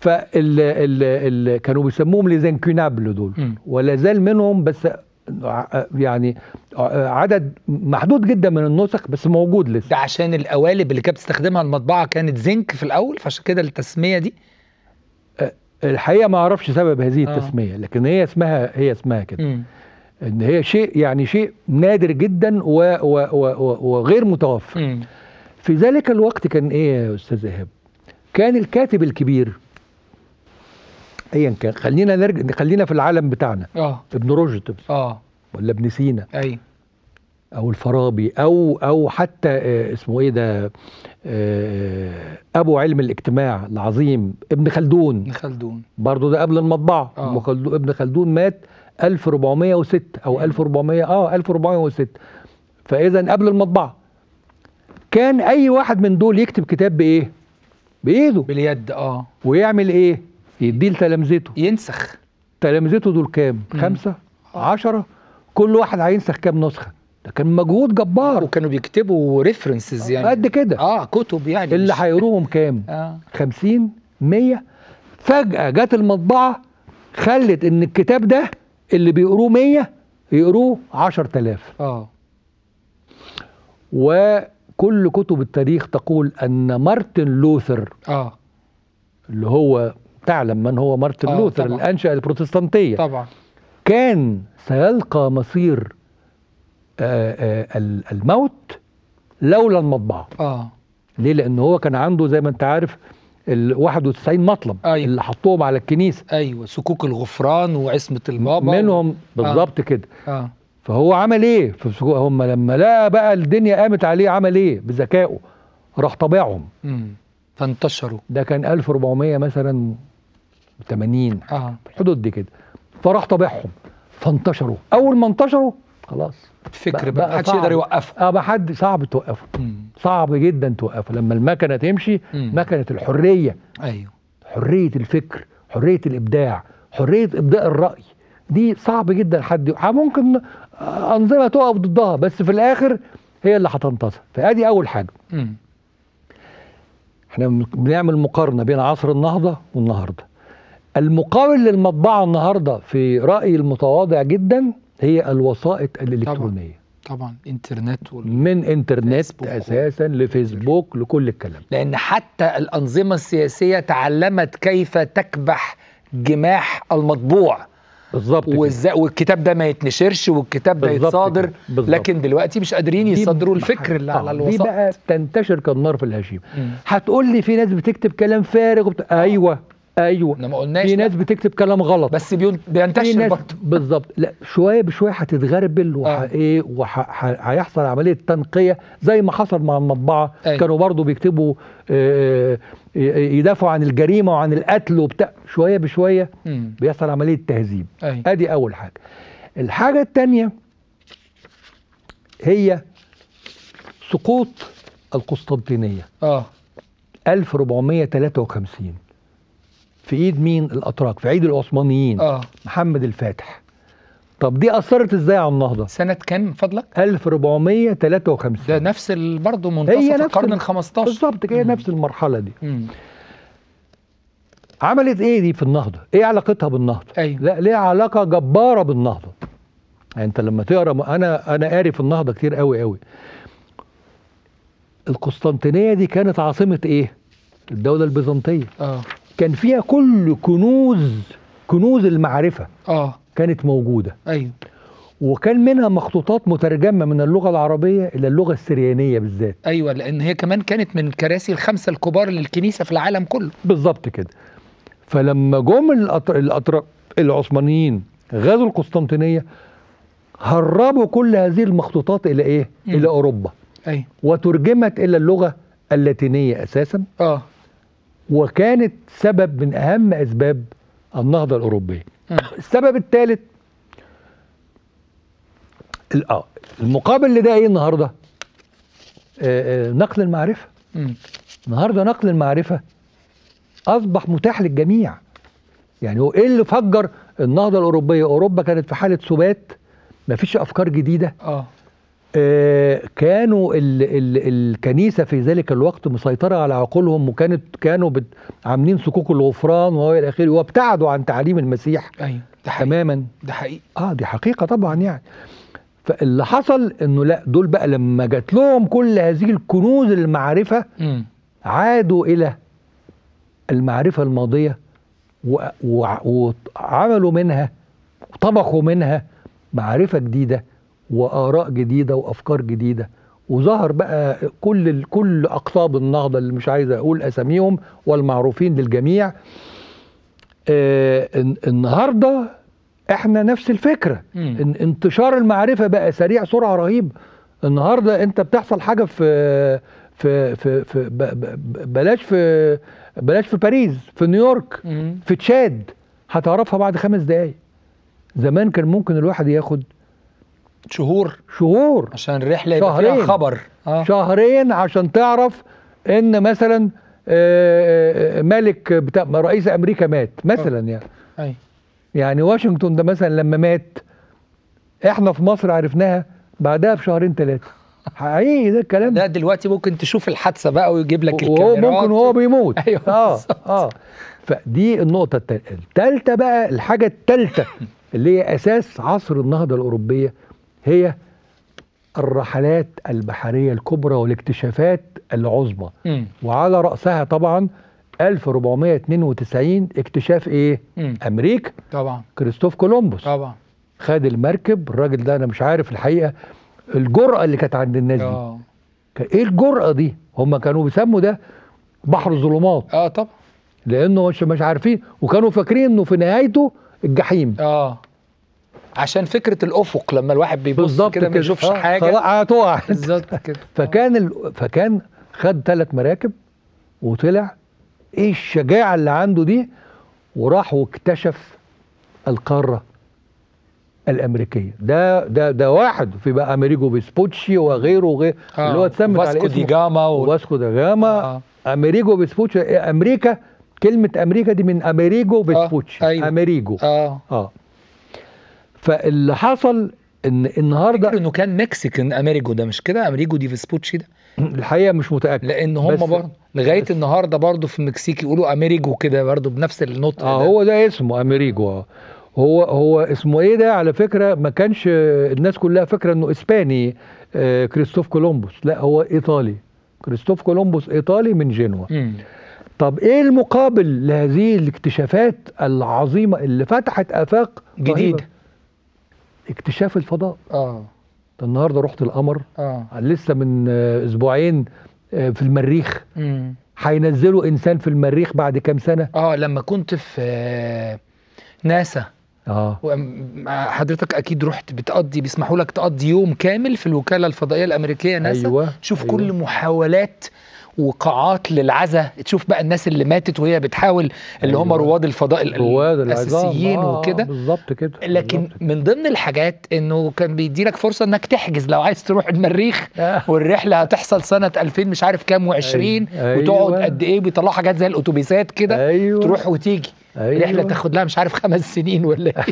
فال ال ال كانوا بيسموهم ليزنكونابل دول مم. ولا زال منهم بس ع- يعني عدد محدود جدا من النسخ بس موجود لسه ده عشان القوالب اللي كانت بتستخدمها المطبعه كانت زنك في الاول فعشان كده التسميه دي الحقيقه ما اعرفش سبب هذه آه. التسميه لكن هي اسمها هي اسمها كده مم. ان هي شيء يعني شيء نادر جدا و و و و وغير متوفر مم. في ذلك الوقت كان ايه يا استاذ ايهاب كان الكاتب الكبير ايا كان خلينا نرجع خلينا في العالم بتاعنا اه ابن رشد اه ولا ابن سينا ايوه او الفارابي او او حتى آه، اسمه ايه ده آه، ابو علم الاجتماع العظيم ابن خلدون ابن خلدون برضه ده قبل المطبعه آه. ابن خلدون ابن خلدون مات 1406 او 1400 اه 1406 فاذا قبل المطبعه كان اي واحد من دول يكتب كتاب بايه بايده باليد اه ويعمل ايه يديه لتلامذته ينسخ تلامذته دول كام مم. خمسة عشرة كل واحد هينسخ كام نسخة ده كان مجهود جبار وكانوا بيكتبوا ريفرنسز يعني قد كده اه كتب يعني اللي مش- هيقروهم كام اه 50 100 فجأة جت المطبعة خلت ان الكتاب ده اللي بيقروه 100 يقروه 10000 اه وكل كتب التاريخ تقول ان مارتن لوثر اه اللي هو تعلم من هو مارتن آه، لوثر طبعا. اللي انشا البروتستانتيه طبعا كان سيلقى مصير آه، آه، ال- الموت لولا المطبعه اه ليه لان هو كان عنده زي ما انت عارف ال 91 مطلب أيوة. اللي حطوهم على الكنيسه ايوه سكوك الغفران وعصمه البابا منهم بالظبط كده اه فهو عمل ايه في سكو- هم لما لقى بقى الدنيا قامت عليه عمل ايه بذكائه راح طابعهم امم فانتشروا ده كان 1400 مثلا 80 اه في الحدود دي كده فراح طابعهم فانتشروا اول ما انتشروا خلاص فكر بقى- بقى بقى محدش صعب. يقدر يوقفه اه ما حد صعب توقفه مم. صعب جدا توقفه لما المكنه تمشي مم. مكنه الحريه ايوه حريه الفكر حريه الابداع حريه ابداء الراي دي صعب جدا حد ح- ممكن انظمه تقف ضدها بس في الاخر هي اللي هتنتصر فادي اول حاجه مم. احنا بن- بنعمل مقارنه بين عصر النهضه والنهارده المقابل للمطبعه النهارده في رايي المتواضع جدا هي الوسائط الالكترونيه طبعا انترنت وال... من انترنت فيسبوك و- اساسا لفيسبوك لكل الكلام لان حتى الانظمه السياسيه تعلمت كيف تكبح جماح المطبوع بالظبط كده. وازاي والكتاب ده ما يتنشرش والكتاب ده بالظبط يتصادر كده. بالظبط. لكن دلوقتي مش قادرين دي يصدروا ب- الفكر اللي على آه، دي الوسط بقى تنتشر كالنار في الهشيم مم. هتقول لي في ناس بتكتب كلام فارغ وبت... ايوه ايوه احنا ما قلناش في لا. ناس بتكتب كلام غلط بس بيون- في بينتشر ناس برضه بالظبط لا شويه بشويه هتتغربل وح... آه. ايه وهيحصل عمليه تنقيه زي ما حصل مع المطبعه أيوة. كانوا برضو بيكتبوا آه، ي- يدافعوا عن الجريمه وعن القتل وبتاع شويه بشويه مم. بيحصل عمليه تهذيب أيوة. ادي اول حاجه الحاجه الثانيه هي سقوط القسطنطينيه اه 1453 في ايد مين الاتراك في عيد العثمانيين اه محمد الفاتح طب دي اثرت ازاي على النهضه سنه كام من فضلك 1453 ده نفس ال- برضه منتصف هي نفس القرن ال- ال 15 بالظبط كده مم. نفس المرحله دي مم. عملت ايه دي في النهضه ايه علاقتها بالنهضه أيوة. لا ليها علاقه جباره بالنهضه يعني انت لما تقرا انا انا قاري في النهضه كتير قوي قوي القسطنطينيه دي كانت عاصمه ايه الدوله البيزنطيه اه كان فيها كل كنوز كنوز المعرفه اه كانت موجوده ايوه وكان منها مخطوطات مترجمه من اللغه العربيه الى اللغه السريانيه بالذات ايوه لان هي كمان كانت من الكراسي الخمسه الكبار للكنيسه في العالم كله بالظبط كده فلما جم الأط- الأطراف العثمانيين غزوا القسطنطينيه هربوا كل هذه المخطوطات الى ايه؟ مم. الى اوروبا ايوه وترجمت الى اللغه اللاتينيه اساسا اه وكانت سبب من اهم اسباب النهضه الاوروبيه. مم. السبب الثالث ال- آه، المقابل لده ايه النهارده؟ آه، آه، نقل المعرفه. مم. النهارده نقل المعرفه اصبح متاح للجميع يعني هو ايه اللي فجر النهضه الاوروبيه اوروبا كانت في حاله سبات ما فيش افكار جديده اه آه، كانوا ال ال الكنيسه في ذلك الوقت مسيطره على عقولهم وكانت كانوا بت- عاملين صكوك الغفران والى اخره وابتعدوا عن تعاليم المسيح ايوه ده حقيقي تماما ده حقيقي اه دي حقيقه طبعا يعني فاللي حصل انه لا دول بقى لما جات لهم كل هذه الكنوز المعرفه مم. عادوا الى المعرفه الماضيه و- و- وعملوا منها طبخوا منها معرفه جديده واراء جديده وافكار جديده وظهر بقى كل ال- كل اقطاب النهضه اللي مش عايز اقول اساميهم والمعروفين للجميع آه الن- النهارده احنا نفس الفكره مم. ان انتشار المعرفه بقى سريع سرعه رهيب النهارده انت بتحصل حاجه في في في, في ب- ب- بلاش في بلاش في باريس في نيويورك مم. في تشاد هتعرفها بعد خمس دقايق زمان كان ممكن الواحد ياخد شهور شهور عشان الرحله يبقى فيها شهرين. خبر اه شهرين عشان تعرف ان مثلا آه، آه، ملك بتاع رئيس امريكا مات مثلا يعني ايوه يعني واشنطن ده مثلا لما مات احنا في مصر عرفناها بعدها بشهرين ثلاثه حقيقي ده الكلام ده دلوقتي ممكن تشوف الحادثه بقى ويجيب لك وهو الكاميرات ممكن وهو بيموت أيوة اه بالظبط. اه فدي النقطه الثالثه الثالثه بقى الحاجه الثالثه اللي هي اساس عصر النهضه الاوروبيه هي الرحلات البحريه الكبرى والاكتشافات العظمى مم. وعلى راسها طبعا 1492 اكتشاف ايه مم. امريكا طبعا كريستوف كولومبوس طبعا خد المركب الراجل ده انا مش عارف الحقيقه الجرأة اللي كانت عند الناس دي اه كان ايه الجرأة دي هم كانوا بيسموا ده بحر الظلمات اه طبعا لانه مش مش عارفين وكانوا فاكرين انه في نهايته الجحيم اه عشان فكره الافق لما الواحد بيبص بالظبط كده ما يشوفش آه، حاجه خلاص هتقع بالظبط كده فكان ال... فكان خد ثلاث مراكب وطلع ايه الشجاعه اللي عنده دي وراح واكتشف القاره الامريكيه ده ده ده واحد في بقى امريجو فيسبوتشي وغيره وغيره آه. اللي هو اتسمت على وفاسكو اسمه دي جاما و... واسكو دا جاما آه. امريجو فيسبوتشي امريكا كلمه امريكا دي من امريجو فيسبوتشي أيوة. امريجو اه اه فاللي حصل ان النهارده فكر انه كان مكسيكان امريجو ده مش كده امريجو دي فيسبوتشي ده الحقيقه مش متاكد لان هم بس- برضه لغايه بس- النهارده برضه في المكسيك يقولوا امريجو كده برضه بنفس النطق اه ده. هو ده اسمه امريجو آه. هو هو اسمه ايه ده على فكره ما كانش الناس كلها فاكره انه اسباني آه كريستوف كولومبوس لا هو ايطالي كريستوف كولومبوس ايطالي من جنوة مم. طب ايه المقابل لهذه الاكتشافات العظيمه اللي فتحت افاق رهيبة؟ جديدة. اكتشاف الفضاء اه النهارده رحت القمر اه لسه من آه، اسبوعين آه، في المريخ مم. هينزلوا انسان في المريخ بعد كام سنه اه لما كنت في آه، ناسا اه وأم- حضرتك اكيد رحت بتقضي بيسمحوا لك تقضي يوم كامل في الوكاله الفضائيه الامريكيه ناسا ايوه تشوف أيوة. كل محاولات وقاعات للعزاء تشوف بقى الناس اللي ماتت وهي بتحاول اللي هم أيوة. رواد الفضاء ال- رواد العظام الاساسيين آه، وكده بالظبط كده لكن بالظبط من ضمن الحاجات انه كان بيدي لك فرصه انك تحجز لو عايز تروح المريخ آه. والرحله هتحصل سنه 2000 مش عارف كام و20 أيوة. وتقعد أيوة. قد ايه بيطلعوا حاجات زي الاتوبيسات كده ايوه تروح وتيجي أيوة. رحله تاخد لها مش عارف خمس سنين ولا ايه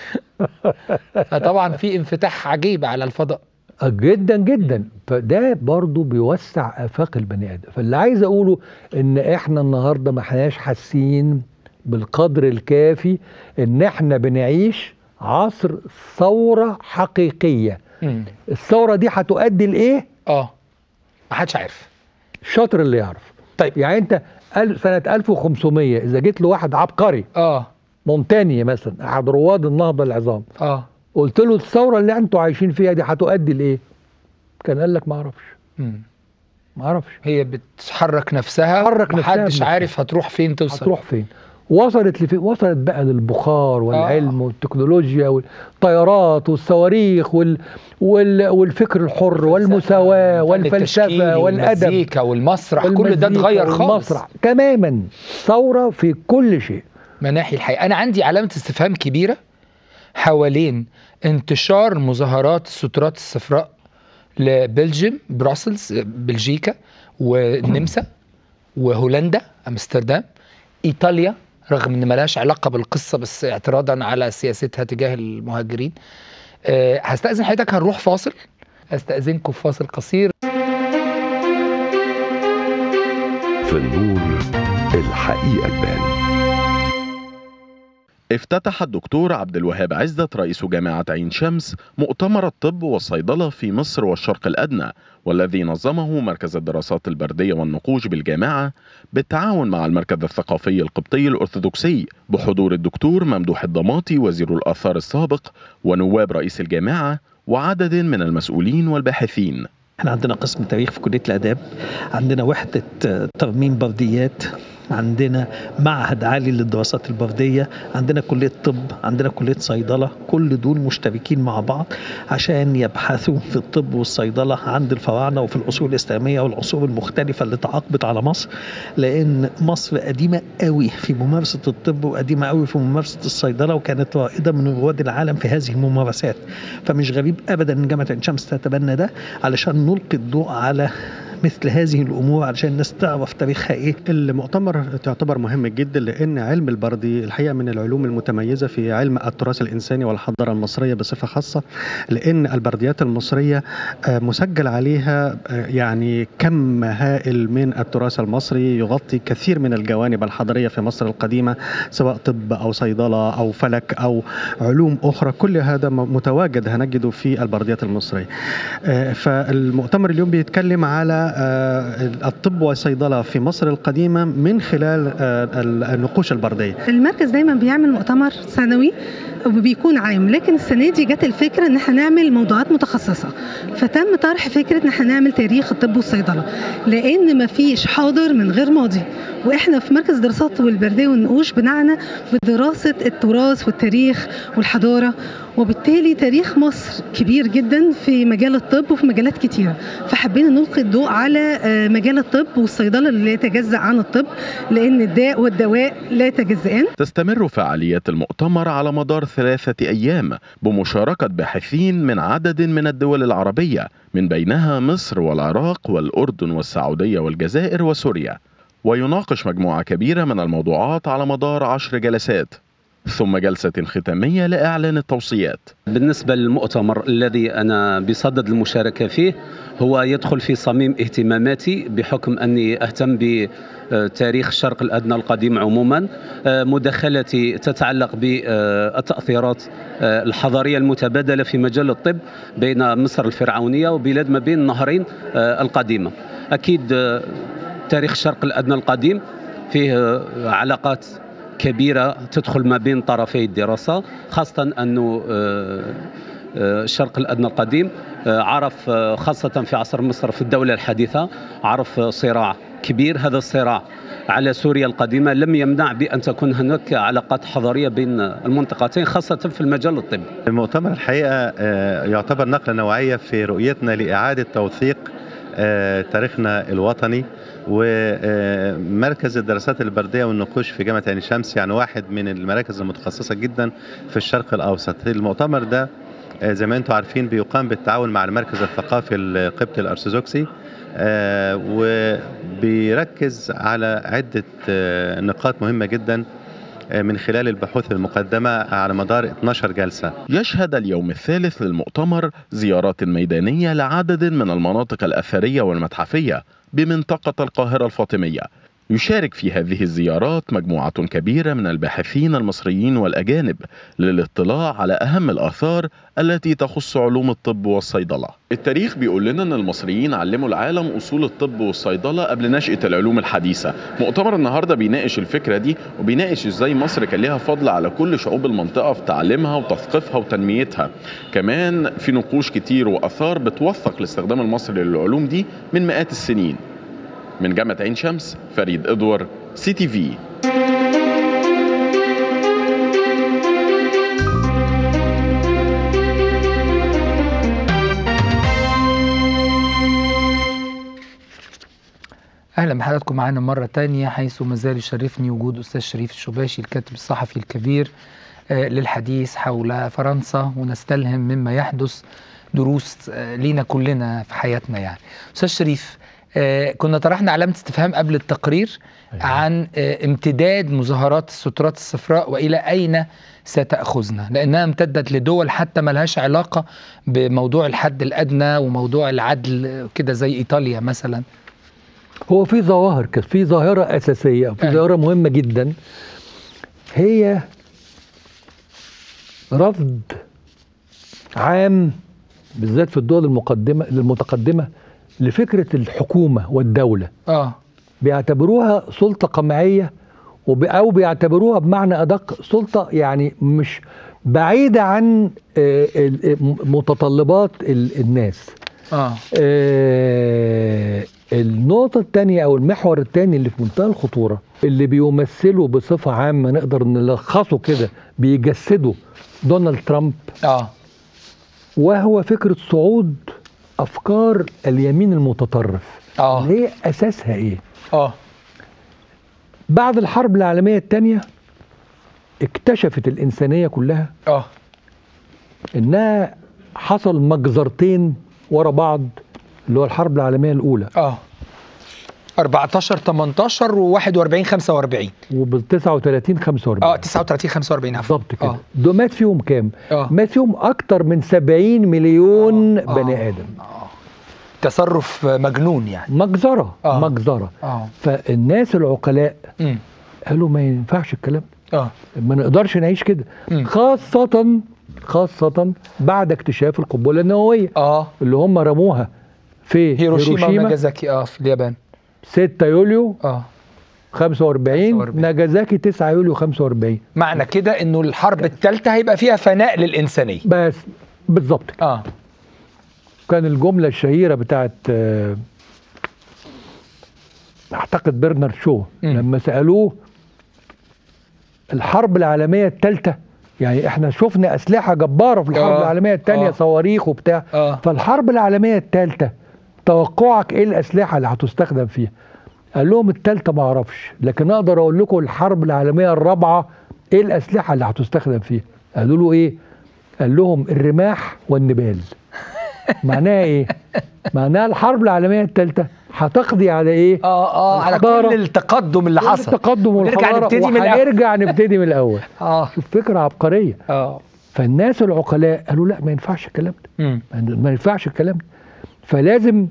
فطبعا في انفتاح عجيب على الفضاء آه، جدا جدا فده برضو بيوسع افاق البني ادم فاللي عايز اقوله ان احنا النهارده ما احناش حاسين بالقدر الكافي ان احنا بنعيش عصر ثوره حقيقيه مم. الثوره دي هتؤدي لايه اه ما حدش عارف الشاطر اللي يعرف طيب يعني انت ال- سنه 1500 اذا جيت لواحد عبقري اه مونتاني مثلا احد رواد النهضه العظام اه قلت له الثوره اللي انتوا عايشين فيها دي هتؤدي لايه كان قال لك ما اعرفش مم. ما اعرفش هي بتحرك نفسها تحرك نفسها محدش بنفسها. عارف هتروح فين توصل هتروح فين وصلت لفين وصلت بقى للبخار والعلم آه. والتكنولوجيا والطيارات والصواريخ وال... وال... والفكر الحر والمساواة الفن التشكيلي والفلسفة والأدب والمزيكا والمسرح كل ده والمزيكا اتغير خالص والمسرح تماما ثورة في كل شيء مناحي الحقيقة أنا عندي علامة استفهام كبيرة حوالين انتشار مظاهرات السترات الصفراء لبلجيم بروسلز بلجيكا والنمسا وهولندا امستردام ايطاليا رغم ان ملهاش علاقه بالقصه بس اعتراضا على سياستها تجاه المهاجرين أه هستاذن حضرتك هنروح فاصل استاذنكم في فاصل قصير في النور الحقيقة تبان افتتح الدكتور عبد الوهاب عزت رئيس جامعة عين شمس مؤتمر الطب والصيدلة في مصر والشرق الأدنى والذي نظمه مركز الدراسات البردية والنقوش بالجامعة بالتعاون مع المركز الثقافي القبطي الأرثوذكسي بحضور الدكتور ممدوح الضماطي وزير الآثار السابق ونواب رئيس الجامعة وعدد من المسؤولين والباحثين احنا عندنا قسم تاريخ في كليه الاداب عندنا وحده ترميم برديات عندنا معهد عالي للدراسات البردية عندنا كلية طب عندنا كلية صيدلة كل دول مشتركين مع بعض عشان يبحثوا في الطب والصيدلة عند الفراعنة وفي العصور الإسلامية والعصور المختلفة اللي تعاقبت على مصر لأن مصر قديمة قوي في ممارسة الطب وقديمة قوي في ممارسة الصيدلة وكانت رائدة من رواد العالم في هذه الممارسات فمش غريب أبدا أن جامعة عين شمس تتبنى ده علشان نلقي الضوء على مثل هذه الامور علشان الناس تعرف تاريخها ايه المؤتمر تعتبر مهم جدا لان علم البردي الحقيقه من العلوم المتميزه في علم التراث الانساني والحضاره المصريه بصفه خاصه لان البرديات المصريه مسجل عليها يعني كم هائل من التراث المصري يغطي كثير من الجوانب الحضاريه في مصر القديمه سواء طب او صيدله او فلك او علوم اخرى كل هذا متواجد هنجده في البرديات المصريه فالمؤتمر اليوم بيتكلم على الطب والصيدله في مصر القديمه من خلال النقوش البرديه. المركز دايما بيعمل مؤتمر سنوي وبيكون عام لكن السنه دي جت الفكره ان احنا نعمل موضوعات متخصصه فتم طرح فكره ان احنا نعمل تاريخ الطب والصيدله لان ما فيش حاضر من غير ماضي واحنا في مركز دراسات والبرديه والنقوش بنعنى بدراسه التراث والتاريخ والحضاره وبالتالي تاريخ مصر كبير جدا في مجال الطب وفي مجالات كتيرة فحبينا نلقي الضوء على مجال الطب والصيدلة اللي لا يتجزأ عن الطب لأن الداء والدواء لا يتجزئان تستمر فعاليات المؤتمر على مدار ثلاثة أيام بمشاركة باحثين من عدد من الدول العربية من بينها مصر والعراق والأردن والسعودية والجزائر وسوريا ويناقش مجموعة كبيرة من الموضوعات على مدار عشر جلسات ثم جلسة ختامية لإعلان التوصيات بالنسبة للمؤتمر الذي أنا بصدد المشاركة فيه هو يدخل في صميم اهتماماتي بحكم أني أهتم بتاريخ الشرق الأدنى القديم عموما مداخلتي تتعلق بالتأثيرات الحضارية المتبادلة في مجال الطب بين مصر الفرعونية وبلاد ما بين النهرين القديمة أكيد تاريخ الشرق الأدنى القديم فيه علاقات كبيرة تدخل ما بين طرفي الدراسة خاصة أنه الشرق الأدنى القديم عرف خاصة في عصر مصر في الدولة الحديثة عرف صراع كبير هذا الصراع على سوريا القديمة لم يمنع بأن تكون هناك علاقات حضارية بين المنطقتين خاصة في المجال الطبي المؤتمر الحقيقة يعتبر نقلة نوعية في رؤيتنا لإعادة توثيق تاريخنا الوطني ومركز الدراسات البرديه والنقوش في جامعه عين شمس يعني واحد من المراكز المتخصصه جدا في الشرق الاوسط المؤتمر ده زي ما انتم عارفين بيقام بالتعاون مع المركز الثقافي القبطي الارثوذكسي وبيركز على عده نقاط مهمه جدا من خلال البحوث المقدمة على مدار 12 جلسة يشهد اليوم الثالث للمؤتمر زيارات ميدانية لعدد من المناطق الأثرية والمتحفية بمنطقة القاهرة الفاطمية يشارك في هذه الزيارات مجموعة كبيرة من الباحثين المصريين والأجانب للاطلاع على أهم الآثار التي تخص علوم الطب والصيدلة التاريخ بيقول لنا أن المصريين علموا العالم أصول الطب والصيدلة قبل نشأة العلوم الحديثة مؤتمر النهاردة بيناقش الفكرة دي وبيناقش إزاي مصر كان لها فضل على كل شعوب المنطقة في تعليمها وتثقيفها وتنميتها كمان في نقوش كتير وآثار بتوثق الاستخدام المصري للعلوم دي من مئات السنين من جامعة عين شمس فريد إدوار سي تي في اهلا بحضراتكم معانا مره تانية حيث ما زال يشرفني وجود استاذ شريف الشباشي الكاتب الصحفي الكبير آه للحديث حول فرنسا ونستلهم مما يحدث دروس آه لينا كلنا في حياتنا يعني استاذ شريف آه كنا طرحنا علامه استفهام قبل التقرير عن آه امتداد مظاهرات السترات الصفراء والى اين ستاخذنا لانها امتدت لدول حتى ملهاش علاقه بموضوع الحد الادنى وموضوع العدل كده زي ايطاليا مثلا هو في ظواهر كده في ظاهرة أساسية في أيوة. ظاهرة مهمة جدا هي رفض عام بالذات في الدول المقدمة المتقدمة لفكرة الحكومة والدولة اه بيعتبروها سلطة قمعية وب- أو بيعتبروها بمعنى أدق سلطة يعني مش بعيدة عن آه، ال- متطلبات ال- الناس اه آه، النقطة الثانية أو المحور الثاني اللي في منتهى الخطورة اللي بيمثله بصفة عامة نقدر نلخصه كده بيجسده دونالد ترامب اه وهو فكرة صعود أفكار اليمين المتطرف اه اللي هي أساسها إيه؟ اه بعد الحرب العالمية الثانية اكتشفت الإنسانية كلها اه إنها حصل مجزرتين ورا بعض اللي هو الحرب العالمية الأولى اه 14 18 و41 45 وب 39 45 اه 39 45 عفوا بالظبط كده اه ده مات فيهم كام؟ اه مات فيهم اكتر من 70 مليون آه. بني ادم تصرف مجنون يعني مجزره آه. مجزره اه فالناس العقلاء امم قالوا ما ينفعش الكلام اه ما نقدرش نعيش كده مم. خاصة خاصة بعد اكتشاف القنبلة النووية اه اللي هم رموها في هيروشيما هيروشيما وناجازاكي اه في اليابان 6 يوليو اه 45 45. ناجازاكي 9 يوليو 45 معنى كده انه الحرب الثالثه هيبقى فيها فناء للانسانيه بس بالظبط كده. اه كان الجملة الشهيرة بتاعت آه، اعتقد برنارد شو مم. لما سألوه الحرب العالمية الثالثة يعني احنا شفنا أسلحة جبارة في الحرب آه. العالمية الثانية آه. صواريخ وبتاع اه فالحرب العالمية الثالثة توقعك ايه الأسلحة اللي هتستخدم فيها قال لهم الثالثة ما اعرفش لكن اقدر اقول لكم الحرب العالمية الرابعة ايه الأسلحة اللي هتستخدم فيها قالوا له ايه قال لهم الرماح والنبال معناها ايه معناها الحرب العالمية الثالثة هتقضي على ايه اه اه على الحضارة. كل التقدم اللي كل حصل التقدم ونرجع والحضارة نبتدي من الأول. وهنرجع نبتدي من الاول اه شوف فكرة عبقرية اه فالناس العقلاء قالوا لا ما ينفعش الكلام ده امم ما ينفعش الكلام ده فلازم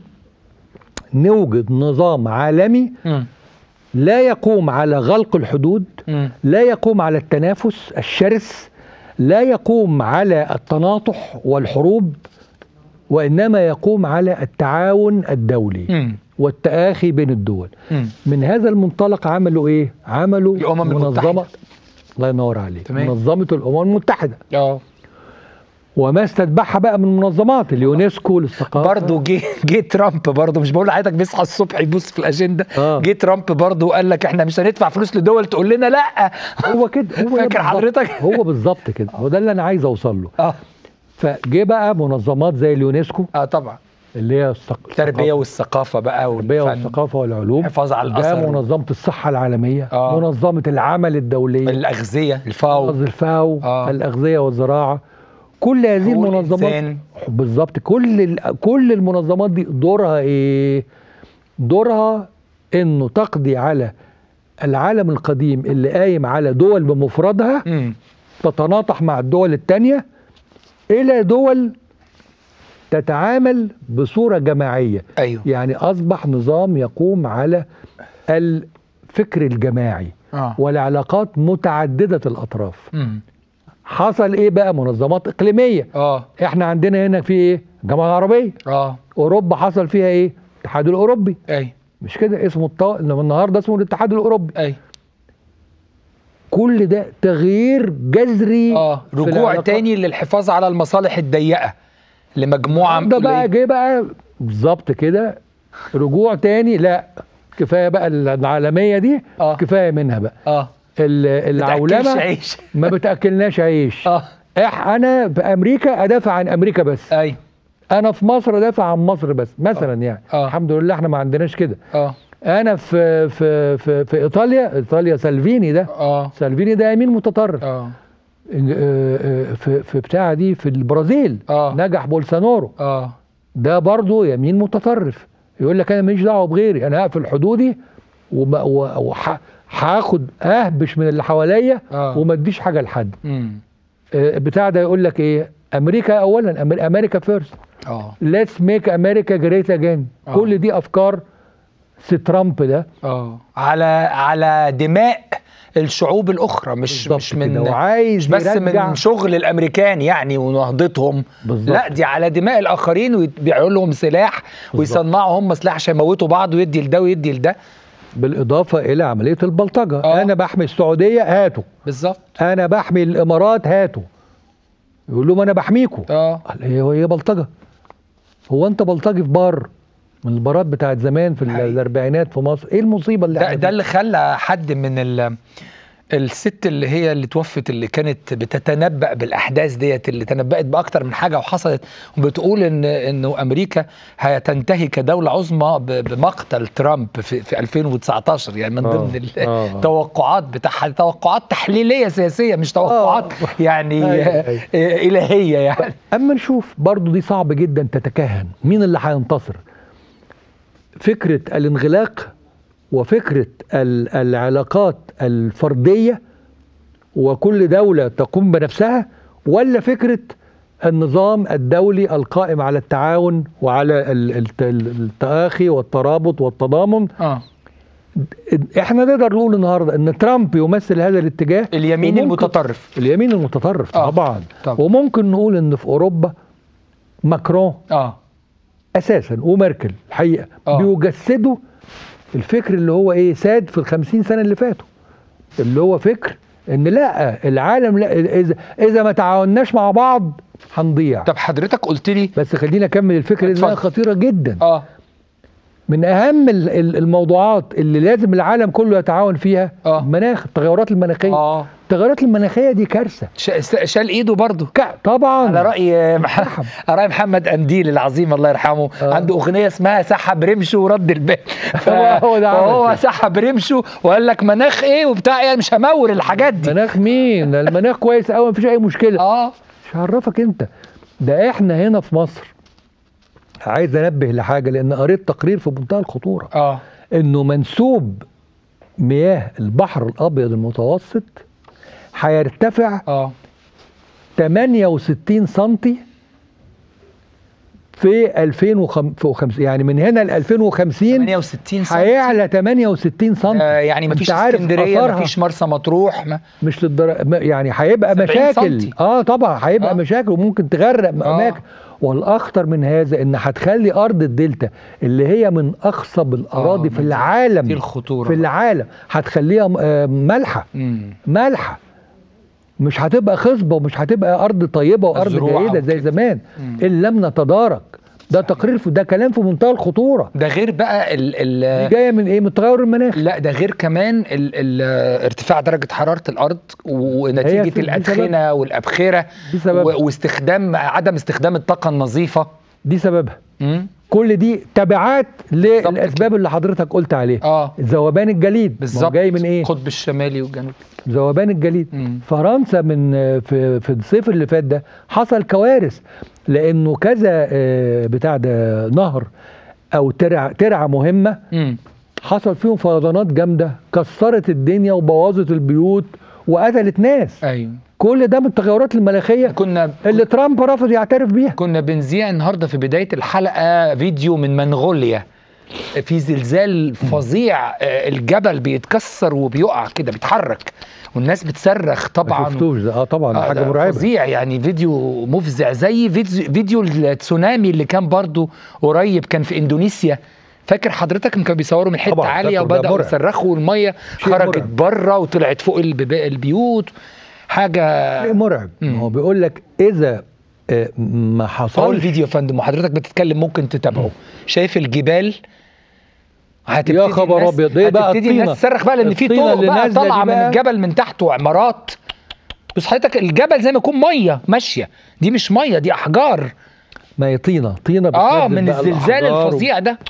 نوجد نظام عالمي امم لا يقوم على غلق الحدود امم لا يقوم على التنافس الشرس لا يقوم على التناطح والحروب وانما يقوم على التعاون الدولي امم والتآخي بين الدول امم من هذا المنطلق عملوا ايه عملوا الأمم منظمة المتحدة. الله ينور عليك تمام. منظمة الأمم المتحدة اه وما استتبعها بقى من منظمات اليونسكو للثقافة برضه جه جه ترامب برضه مش بقول لحضرتك بيصحى الصبح يبص في الاجنده آه. جه ترامب برضه وقال لك احنا مش هندفع فلوس لدول تقول لنا لا هو كده هو ده فاكر بالظبط. حضرتك؟ هو بالظبط كده هو ده اللي انا عايز اوصل له اه فجه بقى منظمات زي اليونسكو اه طبعا اللي هي الثق- التربيه والثقافه بقى التربيه والفن والثقافه والعلوم الحفاظ على ده الاثر منظمه الصحه العالميه آه. منظمه العمل الدوليه الاغذيه الفاو منظمه الفاو آه. الاغذيه والزراعه كل هذه حقوق المنظمات الإنسان. بالظبط كل ال- كل المنظمات دي دورها ايه دورها انه تقضي على العالم القديم اللي قايم على دول بمفردها امم تتناطح مع الدول التانية إلى دول تتعامل بصورة جماعية ايوه يعني أصبح نظام يقوم على الفكر الجماعي اه والعلاقات متعددة الأطراف امم حصل إيه بقى منظمات إقليمية اه إحنا عندنا هنا في إيه الجامعة العربية اه أوروبا حصل فيها إيه الاتحاد الأوروبي اي مش كده اسمه الطو... إنما النهاردة اسمه الاتحاد الأوروبي اي كل ده تغيير جذري اه في رجوع العلاقات. تاني للحفاظ على المصالح الضيقه لمجموعه ده بقى قليلة. جه بقى بالظبط كده رجوع تاني لا كفايه بقى العالميه دي آه. كفايه منها بقى اه ال- بتأكلش العولمه عيش ما بتاكلناش عيش اه إح انا في امريكا ادافع عن امريكا بس اي انا في مصر ادافع عن مصر بس مثلا يعني آه. الحمد لله احنا ما عندناش كده اه انا في في في, في ايطاليا ايطاليا سالفيني ده اه سالفيني ده يمين متطرف اه آه، آه، في في بتاع دي في البرازيل آه. نجح بولسونارو اه ده برضه يمين متطرف يقول لك انا ماليش دعوه بغيري انا هقفل حدودي وب- و- وح- هاخد اهبش من اللي حواليا آه. وما اديش حاجه لحد مم. آه، بتاع ده يقول لك ايه امريكا اولا أمر- امريكا فيرست اه ليتس ميك امريكا جريت اجين آه. كل دي افكار سي ترامب ده اه على على دماء الشعوب الاخرى مش بالظبط مش من كده، وعايز مش بس يرجع- من شغل الامريكان يعني ونهضتهم بالظبط. لا دي على دماء الاخرين ويبيعوا لهم سلاح ويصنعوا هم سلاح عشان يموتوا بعض ويدي لده ويدي لده بالاضافه الى عمليه البلطجه آه. انا بحمي السعوديه هاتوا بالظبط انا بحمي الامارات هاتوا يقول لهم انا بحميكم اه قال هي هي بلطجه هو انت بلطجي في بار من البارات بتاعت زمان في حقيقي. الاربعينات في مصر ايه المصيبه اللي ده, احنا ده فيها؟ اللي خلى حد من ال الست اللي هي اللي توفت اللي كانت بتتنبأ بالأحداث ديت اللي تنبأت بأكتر من حاجة وحصلت وبتقول إن إنه أمريكا هتنتهي كدولة عظمى ب- بمقتل ترامب في, في 2019 يعني من آه، ضمن ال- آه. التوقعات بتاعها توقعات تحليلية سياسية مش توقعات يعني أيوة، آه، أيوة. آه، إلهية يعني اما نشوف برضو دي صعب جدا تتكهن مين اللي هينتصر فكره الانغلاق وفكره ال- العلاقات الفرديه وكل دوله تقوم بنفسها ولا فكره النظام الدولي القائم على التعاون وعلى ال- الت- التآخي والترابط والتضامن اه احنا نقدر نقول النهارده ان ترامب يمثل هذا الاتجاه اليمين وممكن- المتطرف اليمين المتطرف آه، طبعا طبعا. وممكن نقول ان في اوروبا ماكرون اه اساسا وميركل الحقيقه آه. بيجسدوا الفكر اللي هو ايه ساد في الخمسين سنه اللي فاتوا اللي هو فكر ان لا العالم لا اذا اذا ما تعاوناش مع بعض هنضيع طب حضرتك قلت لي بس خلينا اكمل الفكره دي لانها اتفضل. خطيره جدا اه من اهم ال- ال- الموضوعات اللي لازم العالم كله يتعاون فيها آه. المناخ التغيرات المناخيه اه التغيرات المناخيه دي كارثه ش- شال ايده برضه ك- طبعا على راي مح... على راي محمد قنديل العظيم الله يرحمه آه. عنده اغنيه اسمها سحب رمشه ورد البال ف... هو- هو ده عمل فهو كده. سحب رمشه وقال لك مناخ ايه وبتاع يعني مش همور الحاجات دي مناخ مين ده المناخ كويس قوي مفيش اي مشكله اه مش هعرفك انت ده احنا هنا في مصر عايز انبه لحاجه لان قريت تقرير في منتهى الخطوره اه انه منسوب مياه البحر الابيض المتوسط هيرتفع اه 68 سنتي في 2050 يعني من هنا ل 2050 68 سنة هيعلى 68 سنتي آه يعني مفيش انت عارف اسكندريه آثارها. مفيش مرسى مطروح ما... مش للدرجه يعني هيبقى 70 مشاكل سنتي. اه طبعا هيبقى آه. آه. مشاكل وممكن تغرق آه. اماكن والاخطر من هذا ان هتخلي ارض الدلتا اللي هي من اخصب الاراضي آه، في دي- العالم دي الخطورة في بقى. العالم هتخليها آه، مالحه مم. مالحه مش هتبقى خصبه ومش هتبقى ارض طيبه وارض الزروعة جيده زي وكده. زمان مم. ان لم نتدارك ده تقرير في ده كلام في منتهى الخطوره ده غير بقى ال... ال... دي جايه من ايه من التغير المناخي لا ده غير كمان ال ال ارتفاع درجة حرارة الأرض هي ونتيجة دي الأدخنة والأبخرة دي سبب و- واستخدام عدم استخدام الطاقة النظيفة دي سببها مم. كل دي تبعات للاسباب اللي حضرتك قلت عليها اه ذوبان الجليد ما هو بالظبط جاي من ايه القطب الشمالي والجنوبي ذوبان الجليد مم. فرنسا من في في الصيف اللي فات ده حصل كوارث لانه كذا آه، بتاع ده نهر او ترعه ترعه مهمه مم. حصل فيهم فيضانات جامده كسرت الدنيا وبوظت البيوت وقتلت ناس ايوه كل ده من التغيرات المناخيه كنا اللي ترامب رفض يعترف بيها كنا بنذيع النهارده في بداية الحلقة فيديو من منغوليا في زلزال فظيع آه، الجبل بيتكسر وبيقع كده بيتحرك والناس بتصرخ ما طبعا شفتوش ده اه طبعا ده آه، حاجه ده مرعبه فظيع يعني فيديو مفزع زي فيديو, فيديو التسونامي اللي كان برضو قريب كان في اندونيسيا فاكر حضرتك لما كانوا بيصوروا من حته طبعاً، عاليه فاكره، ده وبداوا مرعب. يصرخوا والميه شيء خرجت مرعب. بره وطلعت فوق البب- البيوت حاجه شيء مرعب مم. ما هو بيقول لك اذا آه، ما فهو حصلش الفيديو يا فندم وحضرتك بتتكلم ممكن تتابعه شايف الجبال هتبتدي يا خبر الناس- أبيض، إيه بقى هتبتدي الطينة؟ الناس تصرخ بقى لان في الطينة طرق اللي بقى نازلة دي طالعه من بقى. الجبل من تحت وعمارات بص حضرتك الجبل زي ما يكون ميه ماشيه دي مش ميه دي احجار ما هي طينه طينه اه بتنزل من بقى الزلزال الأحجار و- الفظيع ده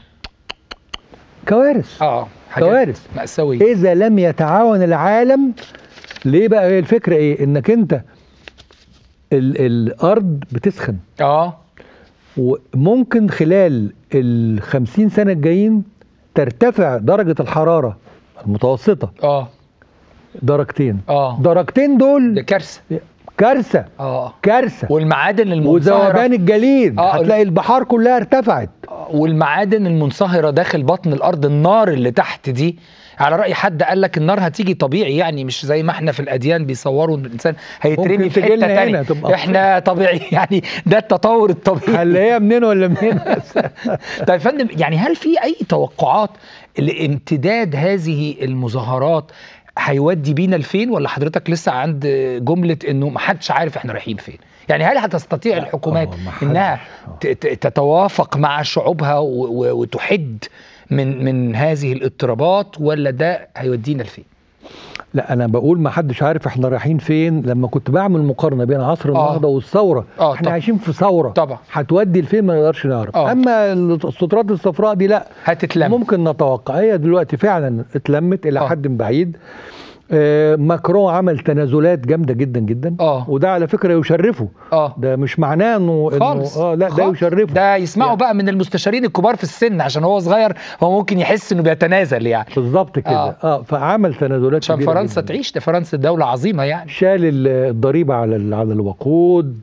كوارث اه حاجات كوارث مأساوية اذا لم يتعاون العالم ليه بقى هي الفكره ايه انك انت ال الارض بتسخن اه وممكن خلال ال 50 سنه الجايين ترتفع درجه الحراره المتوسطه اه درجتين اه درجتين ده دول كارثه كارثه اه كارثه والمعادن المنصهره وذوبان الجليد آه، هتلاقي البحار كلها ارتفعت والمعادن المنصهره داخل بطن الارض النار اللي تحت دي على راي حد قال لك النار هتيجي طبيعي يعني مش زي ما احنا في الاديان بيصوروا ان الانسان هيترمي ممكن في حته تجيلنا تانية هنا تبقى- احنا طبيعي يعني ده التطور الطبيعي هنلاقيها منين ولا منين طيب يا فندم يعني هل في اي توقعات لامتداد هذه المظاهرات هيودي بينا لفين ولا حضرتك لسه عند جمله انه ما حدش عارف احنا رايحين فين يعني هل هتستطيع الحكومات آه، ما حدش. انها آه. ت- ت- تتوافق مع شعوبها و- و- وتحد من من هذه الاضطرابات ولا ده هيودينا لفين لا انا بقول ما حدش عارف احنا رايحين فين لما كنت بعمل مقارنه بين عصر النهضه والثوره آه، احنا طبعا. عايشين في ثوره طبعا. هتودي لفين ما نقدرش نعرف آه. اما السترات الصفراء دي لا هتتلم ممكن نتوقع هي دلوقتي فعلا اتلمت الى آه. حد بعيد آه، ماكرون عمل تنازلات جامده جدا جدا آه. وده على فكره يشرفه اه ده مش معناه انه إنه- خالص اه لا ده خالص. يشرفه ده يسمعوا يعني. بقى من المستشارين الكبار في السن عشان هو صغير هو ممكن يحس انه بيتنازل يعني بالظبط كده آه. اه, آه فعمل تنازلات عشان كبيرة فرنسا جداً. تعيش ده فرنسا دولة عظيمة يعني شال ال- الضريبه على ال- على الوقود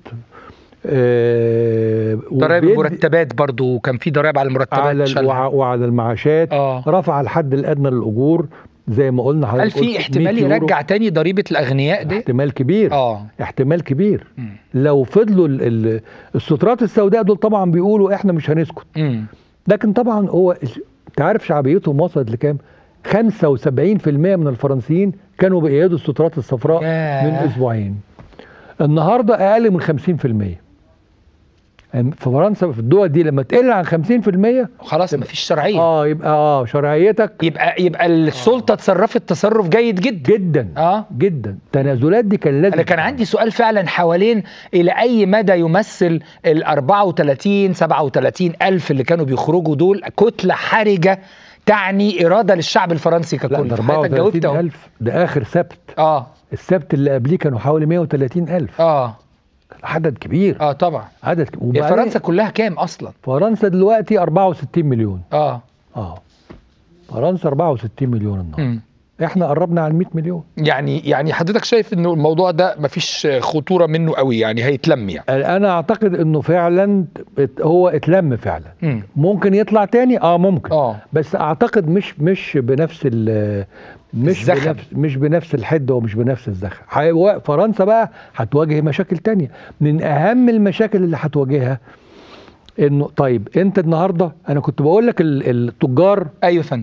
آه ضرائب وبيدي- المرتبات برضو كان في ضرائب على المرتبات على ال- شالها. وع- وعلى المعاشات اه رفع الحد الادنى للاجور زي ما قلنا هل حضرتك قلت في 100 احتمال يورو. يرجع تاني ضريبة الأغنياء دي؟ احتمال كبير اه احتمال كبير مم. لو فضلوا ال- ال- السترات السوداء دول طبعا بيقولوا احنا مش هنسكت امم لكن طبعا هو الش- انت عارف شعبيتهم وصلت لكام 75% من الفرنسيين كانوا بيأيدوا السترات الصفراء ياه. من اسبوعين النهارده اقل من 50% يعني في فرنسا في الدول دي لما تقل عن 50% خلاص مفيش شرعية اه يبقى اه شرعيتك يبقى يبقى السلطة اتصرفت تصرف جيد جدا جدا اه جدا التنازلات دي كان لازم انا كان عندي سؤال فعلا حوالين الى اي مدى يمثل ال 34 37 الف اللي كانوا بيخرجوا دول كتله حرجه تعني اراده للشعب الفرنسي لا ككل ده فحضرتك جاوبت اهو 34000 ده اخر سبت اه السبت اللي قبليه كانوا حوالي 130000 اه عدد كبير اه طبعا عدد كبير هي وبعدين فرنسا كلها كام اصلا فرنسا دلوقتي 64 مليون اه اه فرنسا 64 مليون النهارده مم. احنا قربنا على 100 مليون يعني يعني حضرتك شايف انه الموضوع ده مفيش خطوره منه قوي يعني هيتلم يعني انا اعتقد انه فعلا ات- هو اتلم فعلا مم. ممكن يطلع تاني اه ممكن اه بس اعتقد مش مش بنفس ال مش الزخم. بنفس مش بنفس الحده ومش بنفس الزخم حي- فرنسا بقى هتواجه مشاكل تانية من اهم المشاكل اللي هتواجهها انه طيب انت النهارده انا كنت بقول لك ال- التجار ايوه يا فندم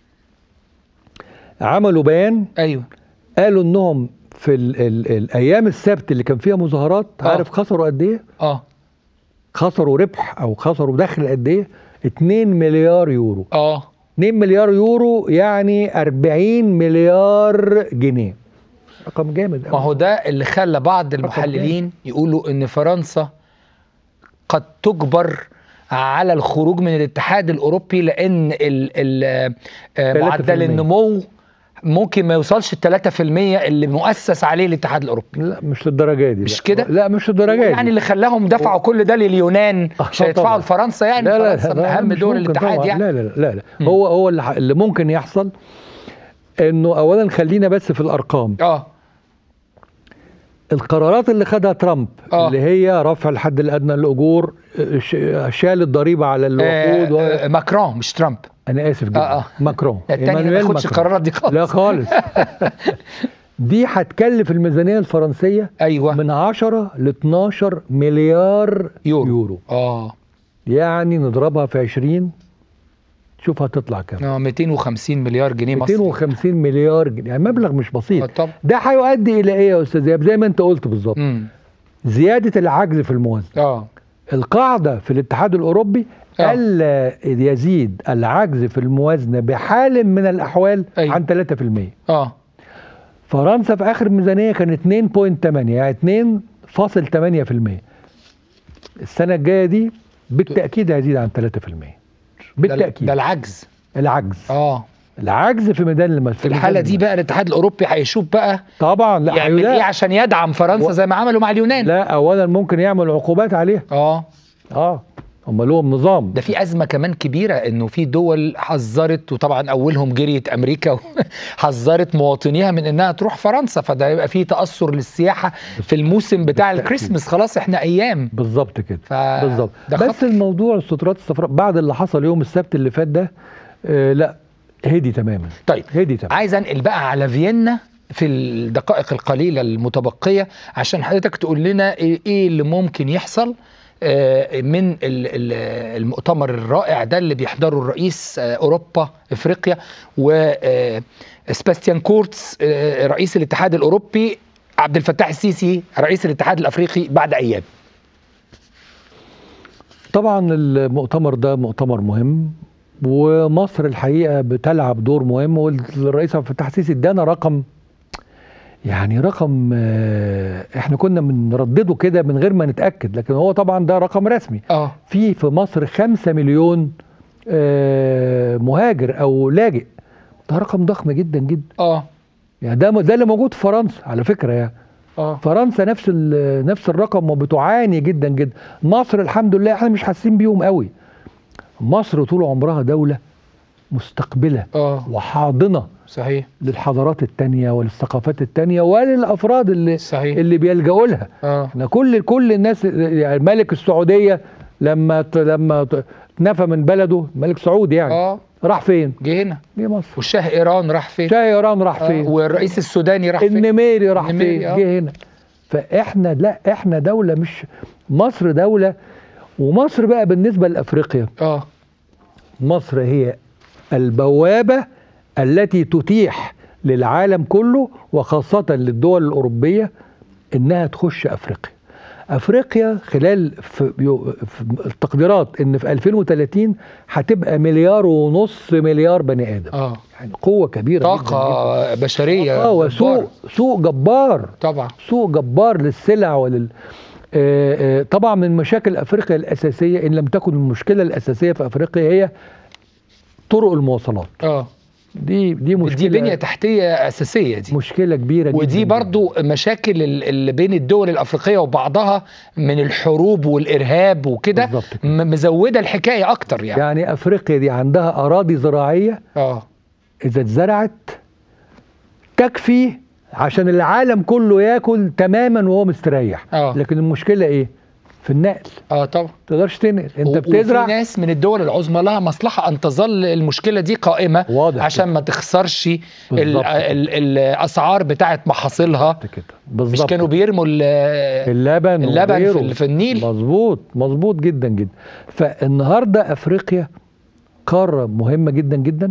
عملوا بيان ايوه قالوا انهم في ال ال الايام السبت اللي كان فيها مظاهرات آه. عارف خسروا قد ايه اه خسروا ربح او خسروا دخل قد ايه 2 مليار يورو اه 2 مليار يورو يعني 40 مليار جنيه رقم جامد ما هو ده اللي خلى بعض المحللين يقولوا ان فرنسا قد تجبر على الخروج من الاتحاد الاوروبي لان ال ال آه، 3%. معدل النمو ممكن ما يوصلش ال 3% اللي مؤسس عليه الاتحاد الاوروبي لا مش للدرجه دي مش لا. كده؟ لا مش للدرجه دي يعني اللي خلاهم دفعوا كل ده لليونان آه، مش هيدفعوا طبعاً. لفرنسا يعني لا لا فرنسا من لا، اهم مش دول ممكن الاتحاد طبعاً. يعني لا لا لا, لا. مم. هو هو اللي, ح- اللي ممكن يحصل انه اولا خلينا بس في الارقام اه القرارات اللي خدها ترامب آه. اللي هي رفع الحد الادنى للاجور ش- شال الضريبه على الوقود و... آه، آه، ماكرون مش ترامب انا اسف جدا آه، آه. ماكرون التاني ما إيمانويل ياخدش ماكرون. القرارات دي خالص لا خالص دي هتكلف الميزانيه الفرنسيه ايوه من 10 ل 12 مليار يورو. يورو اه يعني نضربها في 20 شوف هتطلع كام آه، 250 مليار جنيه مصري 250 مليار جنيه يعني مبلغ مش آه، بسيط طبعا ده هيؤدي الى ايه يا استاذ ايهاب زي ما انت قلت بالظبط امم زياده العجز في الموازنه اه القاعده في الاتحاد الاوروبي آه. الا يزيد العجز في الموازنه بحال من الاحوال أيوة. عن 3% اه فرنسا في اخر ميزانيه كانت 2.8 يعني 2.8% السنه الجايه دي بالتاكيد هيزيد عن 3% ده, بالتاكيد ده العجز العجز اه العجز في ميدان المس في الحاله دي بقى الاتحاد الاوروبي هيشوف بقى طبعا لا يعمل لا ايه عشان يدعم فرنسا و- زي ما عملوا مع اليونان لا اولا ممكن يعمل عقوبات عليها اه اه هم لهم نظام ده في ازمه كمان كبيره انه في دول حذرت وطبعا اولهم جريت امريكا حذرت مواطنيها من انها تروح فرنسا فده يبقى في تاثر للسياحه في الموسم بتاع بالتأكيد. الكريسماس خلاص احنا ايام بالظبط كده ف... بالظبط ده بس خطر. الموضوع السترات الصفراء بعد اللي حصل يوم السبت اللي فات ده آه لا هدي تماما طيب هدي تماما عايز انقل بقى على فيينا في الدقائق القليله المتبقيه عشان حضرتك تقول لنا ايه إيه اللي ممكن يحصل آه، من ال- ال- المؤتمر الرائع ده اللي بيحضره الرئيس آه، اوروبا افريقيا وسباستيان كورتس آه، رئيس الاتحاد الاوروبي عبد الفتاح السيسي رئيس الاتحاد الافريقي بعد ايام طبعا المؤتمر ده مؤتمر مهم ومصر الحقيقه بتلعب دور مهم والرئيس عبد الفتاح السيسي ادانا رقم يعني رقم آه، احنا كنا بنردده كده من غير ما نتاكد لكن هو طبعا ده رقم رسمي اه في في مصر خمسة مليون آه، مهاجر او لاجئ ده رقم ضخم جدا جدا اه يعني ده ده اللي موجود في فرنسا على فكره يعني اه فرنسا نفس ال- نفس الرقم وبتعاني جدا جدا مصر الحمد لله احنا مش حاسين بيهم قوي مصر طول عمرها دولة مستقبلة اه وحاضنة صحيح للحضارات التانية وللثقافات التانية وللأفراد اللي صحيح اللي بيلجأوا لها اه احنا كل كل الناس يعني ملك السعودية لما ت- لما ت- اتنفى من بلده ملك سعود يعني اه راح فين؟ جه هنا جه مصر والشاه ايران راح فين شاه ايران راح آه، فين؟ والرئيس السوداني راح فين النميري راح النميري، فين آه. جه هنا فاحنا لا احنا دولة مش مصر دولة ومصر بقى بالنسبة لأفريقيا اه مصر هي البوابة التي تتيح للعالم كله وخاصة للدول الأوروبية إنها تخش أفريقيا أفريقيا خلال في بيو- في التقديرات إن في 2030 هتبقى مليار ونص مليار بني آدم اه يعني قوة كبيرة جداً جداً. طاقة بشرية اه وسوق جبارة. سوق جبار طبعا سوق جبار للسلع ولل آه، آه، طبعا من مشاكل افريقيا الاساسيه ان لم تكن المشكله الاساسيه في افريقيا هي طرق المواصلات اه دي دي مشكله دي بنية تحتية أساسية دي مشكله كبيره جدا ودي برضو مشاكل ال- اللي بين الدول الأفريقية وبعضها من الحروب والإرهاب وكده بالظبط كده. م- مزودة الحكاية أكتر يعني يعني افريقيا دي عندها اراضي زراعيه اه اذا اتزرعت تكفي عشان العالم كله ياكل تماما وهو مستريح اه لكن المشكله ايه في النقل اه طبعا ما تقدرش تنقل انت و- بتزرع وفي ناس من الدول العظمى لها مصلحة أن تظل المشكلة دي قائمة واضح عشان ما تخسرش ال بالظبط كده. ال الأسعار بتاعت محاصيلها كده مش بالظبط كانوا بيرموا ال- اللبن اللبن وغيره. في, ال- في النيل مظبوط مظبوط جدا جدا فالنهارده افريقيا قاره مهمه جدا جدا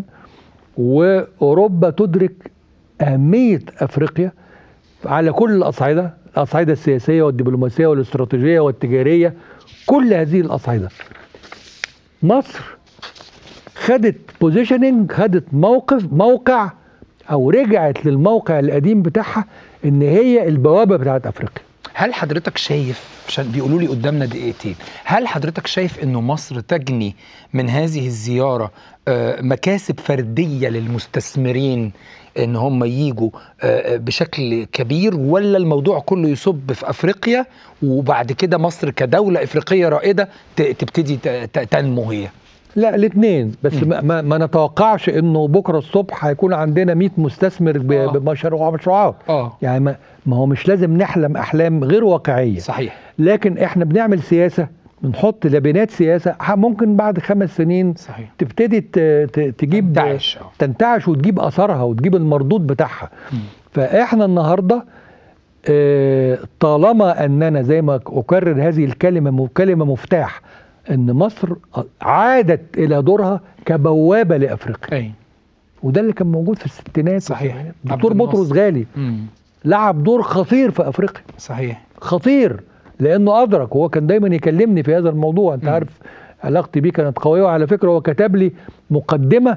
واوروبا تدرك اهميه افريقيا على كل الاصعده الاصعده السياسيه والدبلوماسيه والاستراتيجيه والتجاريه كل هذه الاصعده مصر خدت بوزيشننج خدت موقف موقع او رجعت للموقع القديم بتاعها ان هي البوابه بتاعت افريقيا هل حضرتك شايف عشان بيقولوا لي قدامنا دقيقتين هل حضرتك شايف انه مصر تجني من هذه الزياره آه، مكاسب فرديه للمستثمرين ان هم يجوا آه، بشكل كبير ولا الموضوع كله يصب في افريقيا وبعد كده مصر كدوله افريقيه رائده ت- تبتدي ت- ت- تنمو هي لا الاثنين بس ما, ما, ما نتوقعش انه بكره الصبح هيكون عندنا 100 مستثمر ب- آه. بمشروع مشروعات اه يعني ما, ما هو مش لازم نحلم احلام غير واقعيه صحيح لكن احنا بنعمل سياسه بنحط لبنات سياسه ح- ممكن بعد خمس سنين صحيح تبتدي ت- ت- تجيب تنتعش، آه. تنتعش وتجيب اثرها وتجيب المردود بتاعها مم. فاحنا النهارده آه، طالما اننا زي ما اكرر هذه الكلمه م- كلمه مفتاح ان مصر عادت الى دورها كبوابه لافريقيا اي وده اللي كان موجود في الستينات صحيح. والسبعينات. عبد دكتور الناصر. بطرس غالي مم. لعب دور خطير في افريقيا صحيح خطير لانه ادرك وهو كان دايما يكلمني في هذا الموضوع انت مم. عارف علاقتي بيه كانت قويه وعلى فكره هو كتب لي مقدمه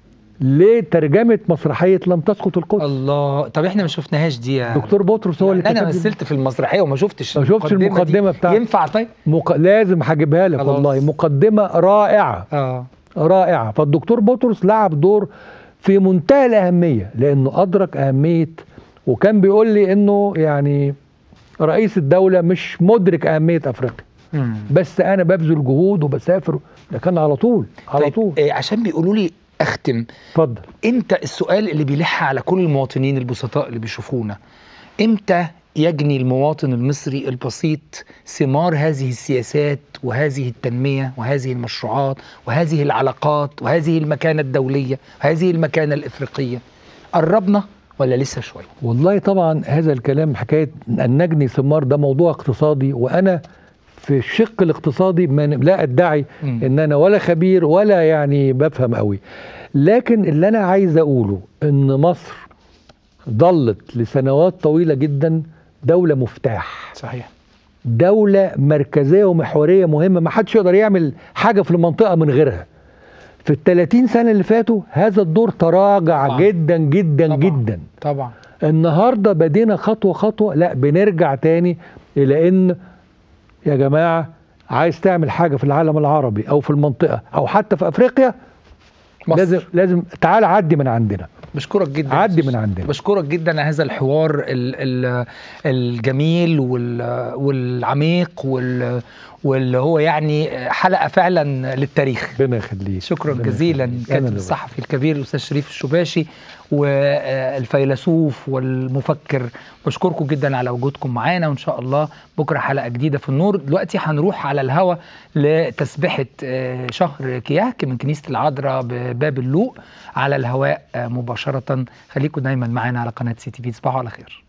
لترجمه مسرحيه لم تسقط القدس الله طب احنا ما شفناهاش دي يا دكتور بطرس هو اللي يعني انا كتب لي مثلت في المسرحيه وما شفتش ما شفتش دي. المقدمة بتاعت- ينفع طيب مق... لازم هجيبها لك خلاص. والله مقدمه رائعه اه رائعه فالدكتور بطرس لعب دور في منتهى الاهميه لانه ادرك اهميه وكان بيقول لي انه يعني رئيس الدوله مش مدرك اهميه افريقيا مم. بس انا ببذل جهود وبسافر ده كان على طول على طيب طول آه عشان بيقولوا لي اختم اتفضل امتى السؤال اللي بيلح على كل المواطنين البسطاء اللي بيشوفونا امتى يجني المواطن المصري البسيط ثمار هذه السياسات وهذه التنمية وهذه المشروعات وهذه العلاقات وهذه المكانة الدولية وهذه المكانة الإفريقية قربنا ولا لسه شوية والله طبعا هذا الكلام حكايه ان نجني ثمار ده موضوع اقتصادي وانا في الشق الاقتصادي ما لا ادعي مم. ان انا ولا خبير ولا يعني بفهم قوي لكن اللي انا عايز اقوله ان مصر ظلت لسنوات طويله جدا دوله مفتاح صحيح دولة مركزية ومحورية مهمة ما حدش يقدر يعمل حاجة في المنطقة من غيرها في ال 30 سنة اللي فاتوا هذا الدور تراجع طبعاً. جدا جدا طبعاً. جدا طبعا النهارده بدينا خطوه خطوه لا بنرجع تاني الى ان يا جماعه عايز تعمل حاجه في العالم العربي او في المنطقه او حتى في افريقيا مصر. لازم لازم تعال عدي من عندنا بشكرك جدا عدي من عندنا بشكرك جدا على هذا الحوار ال- ال- الجميل وال- والعميق وال- واللي هو يعني حلقة فعلا للتاريخ ربنا يخليك شكرا ربنا جزيلا يخليك. أنا كاتب اللي الصحفي الكبير الاستاذ شريف الشباشي والفيلسوف والمفكر بشكركم جدا على وجودكم معانا وان شاء الله بكره حلقه جديده في النور دلوقتي هنروح على الهوا لتسبحه آه، شهر كياك من كنيسه العذراء بباب اللوق على الهواء آه، مباشره خليكم دايما معانا على قناه سي تي في تصبحوا على خير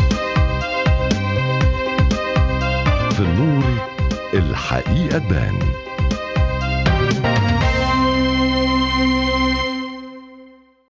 في النور الحقيقة تبان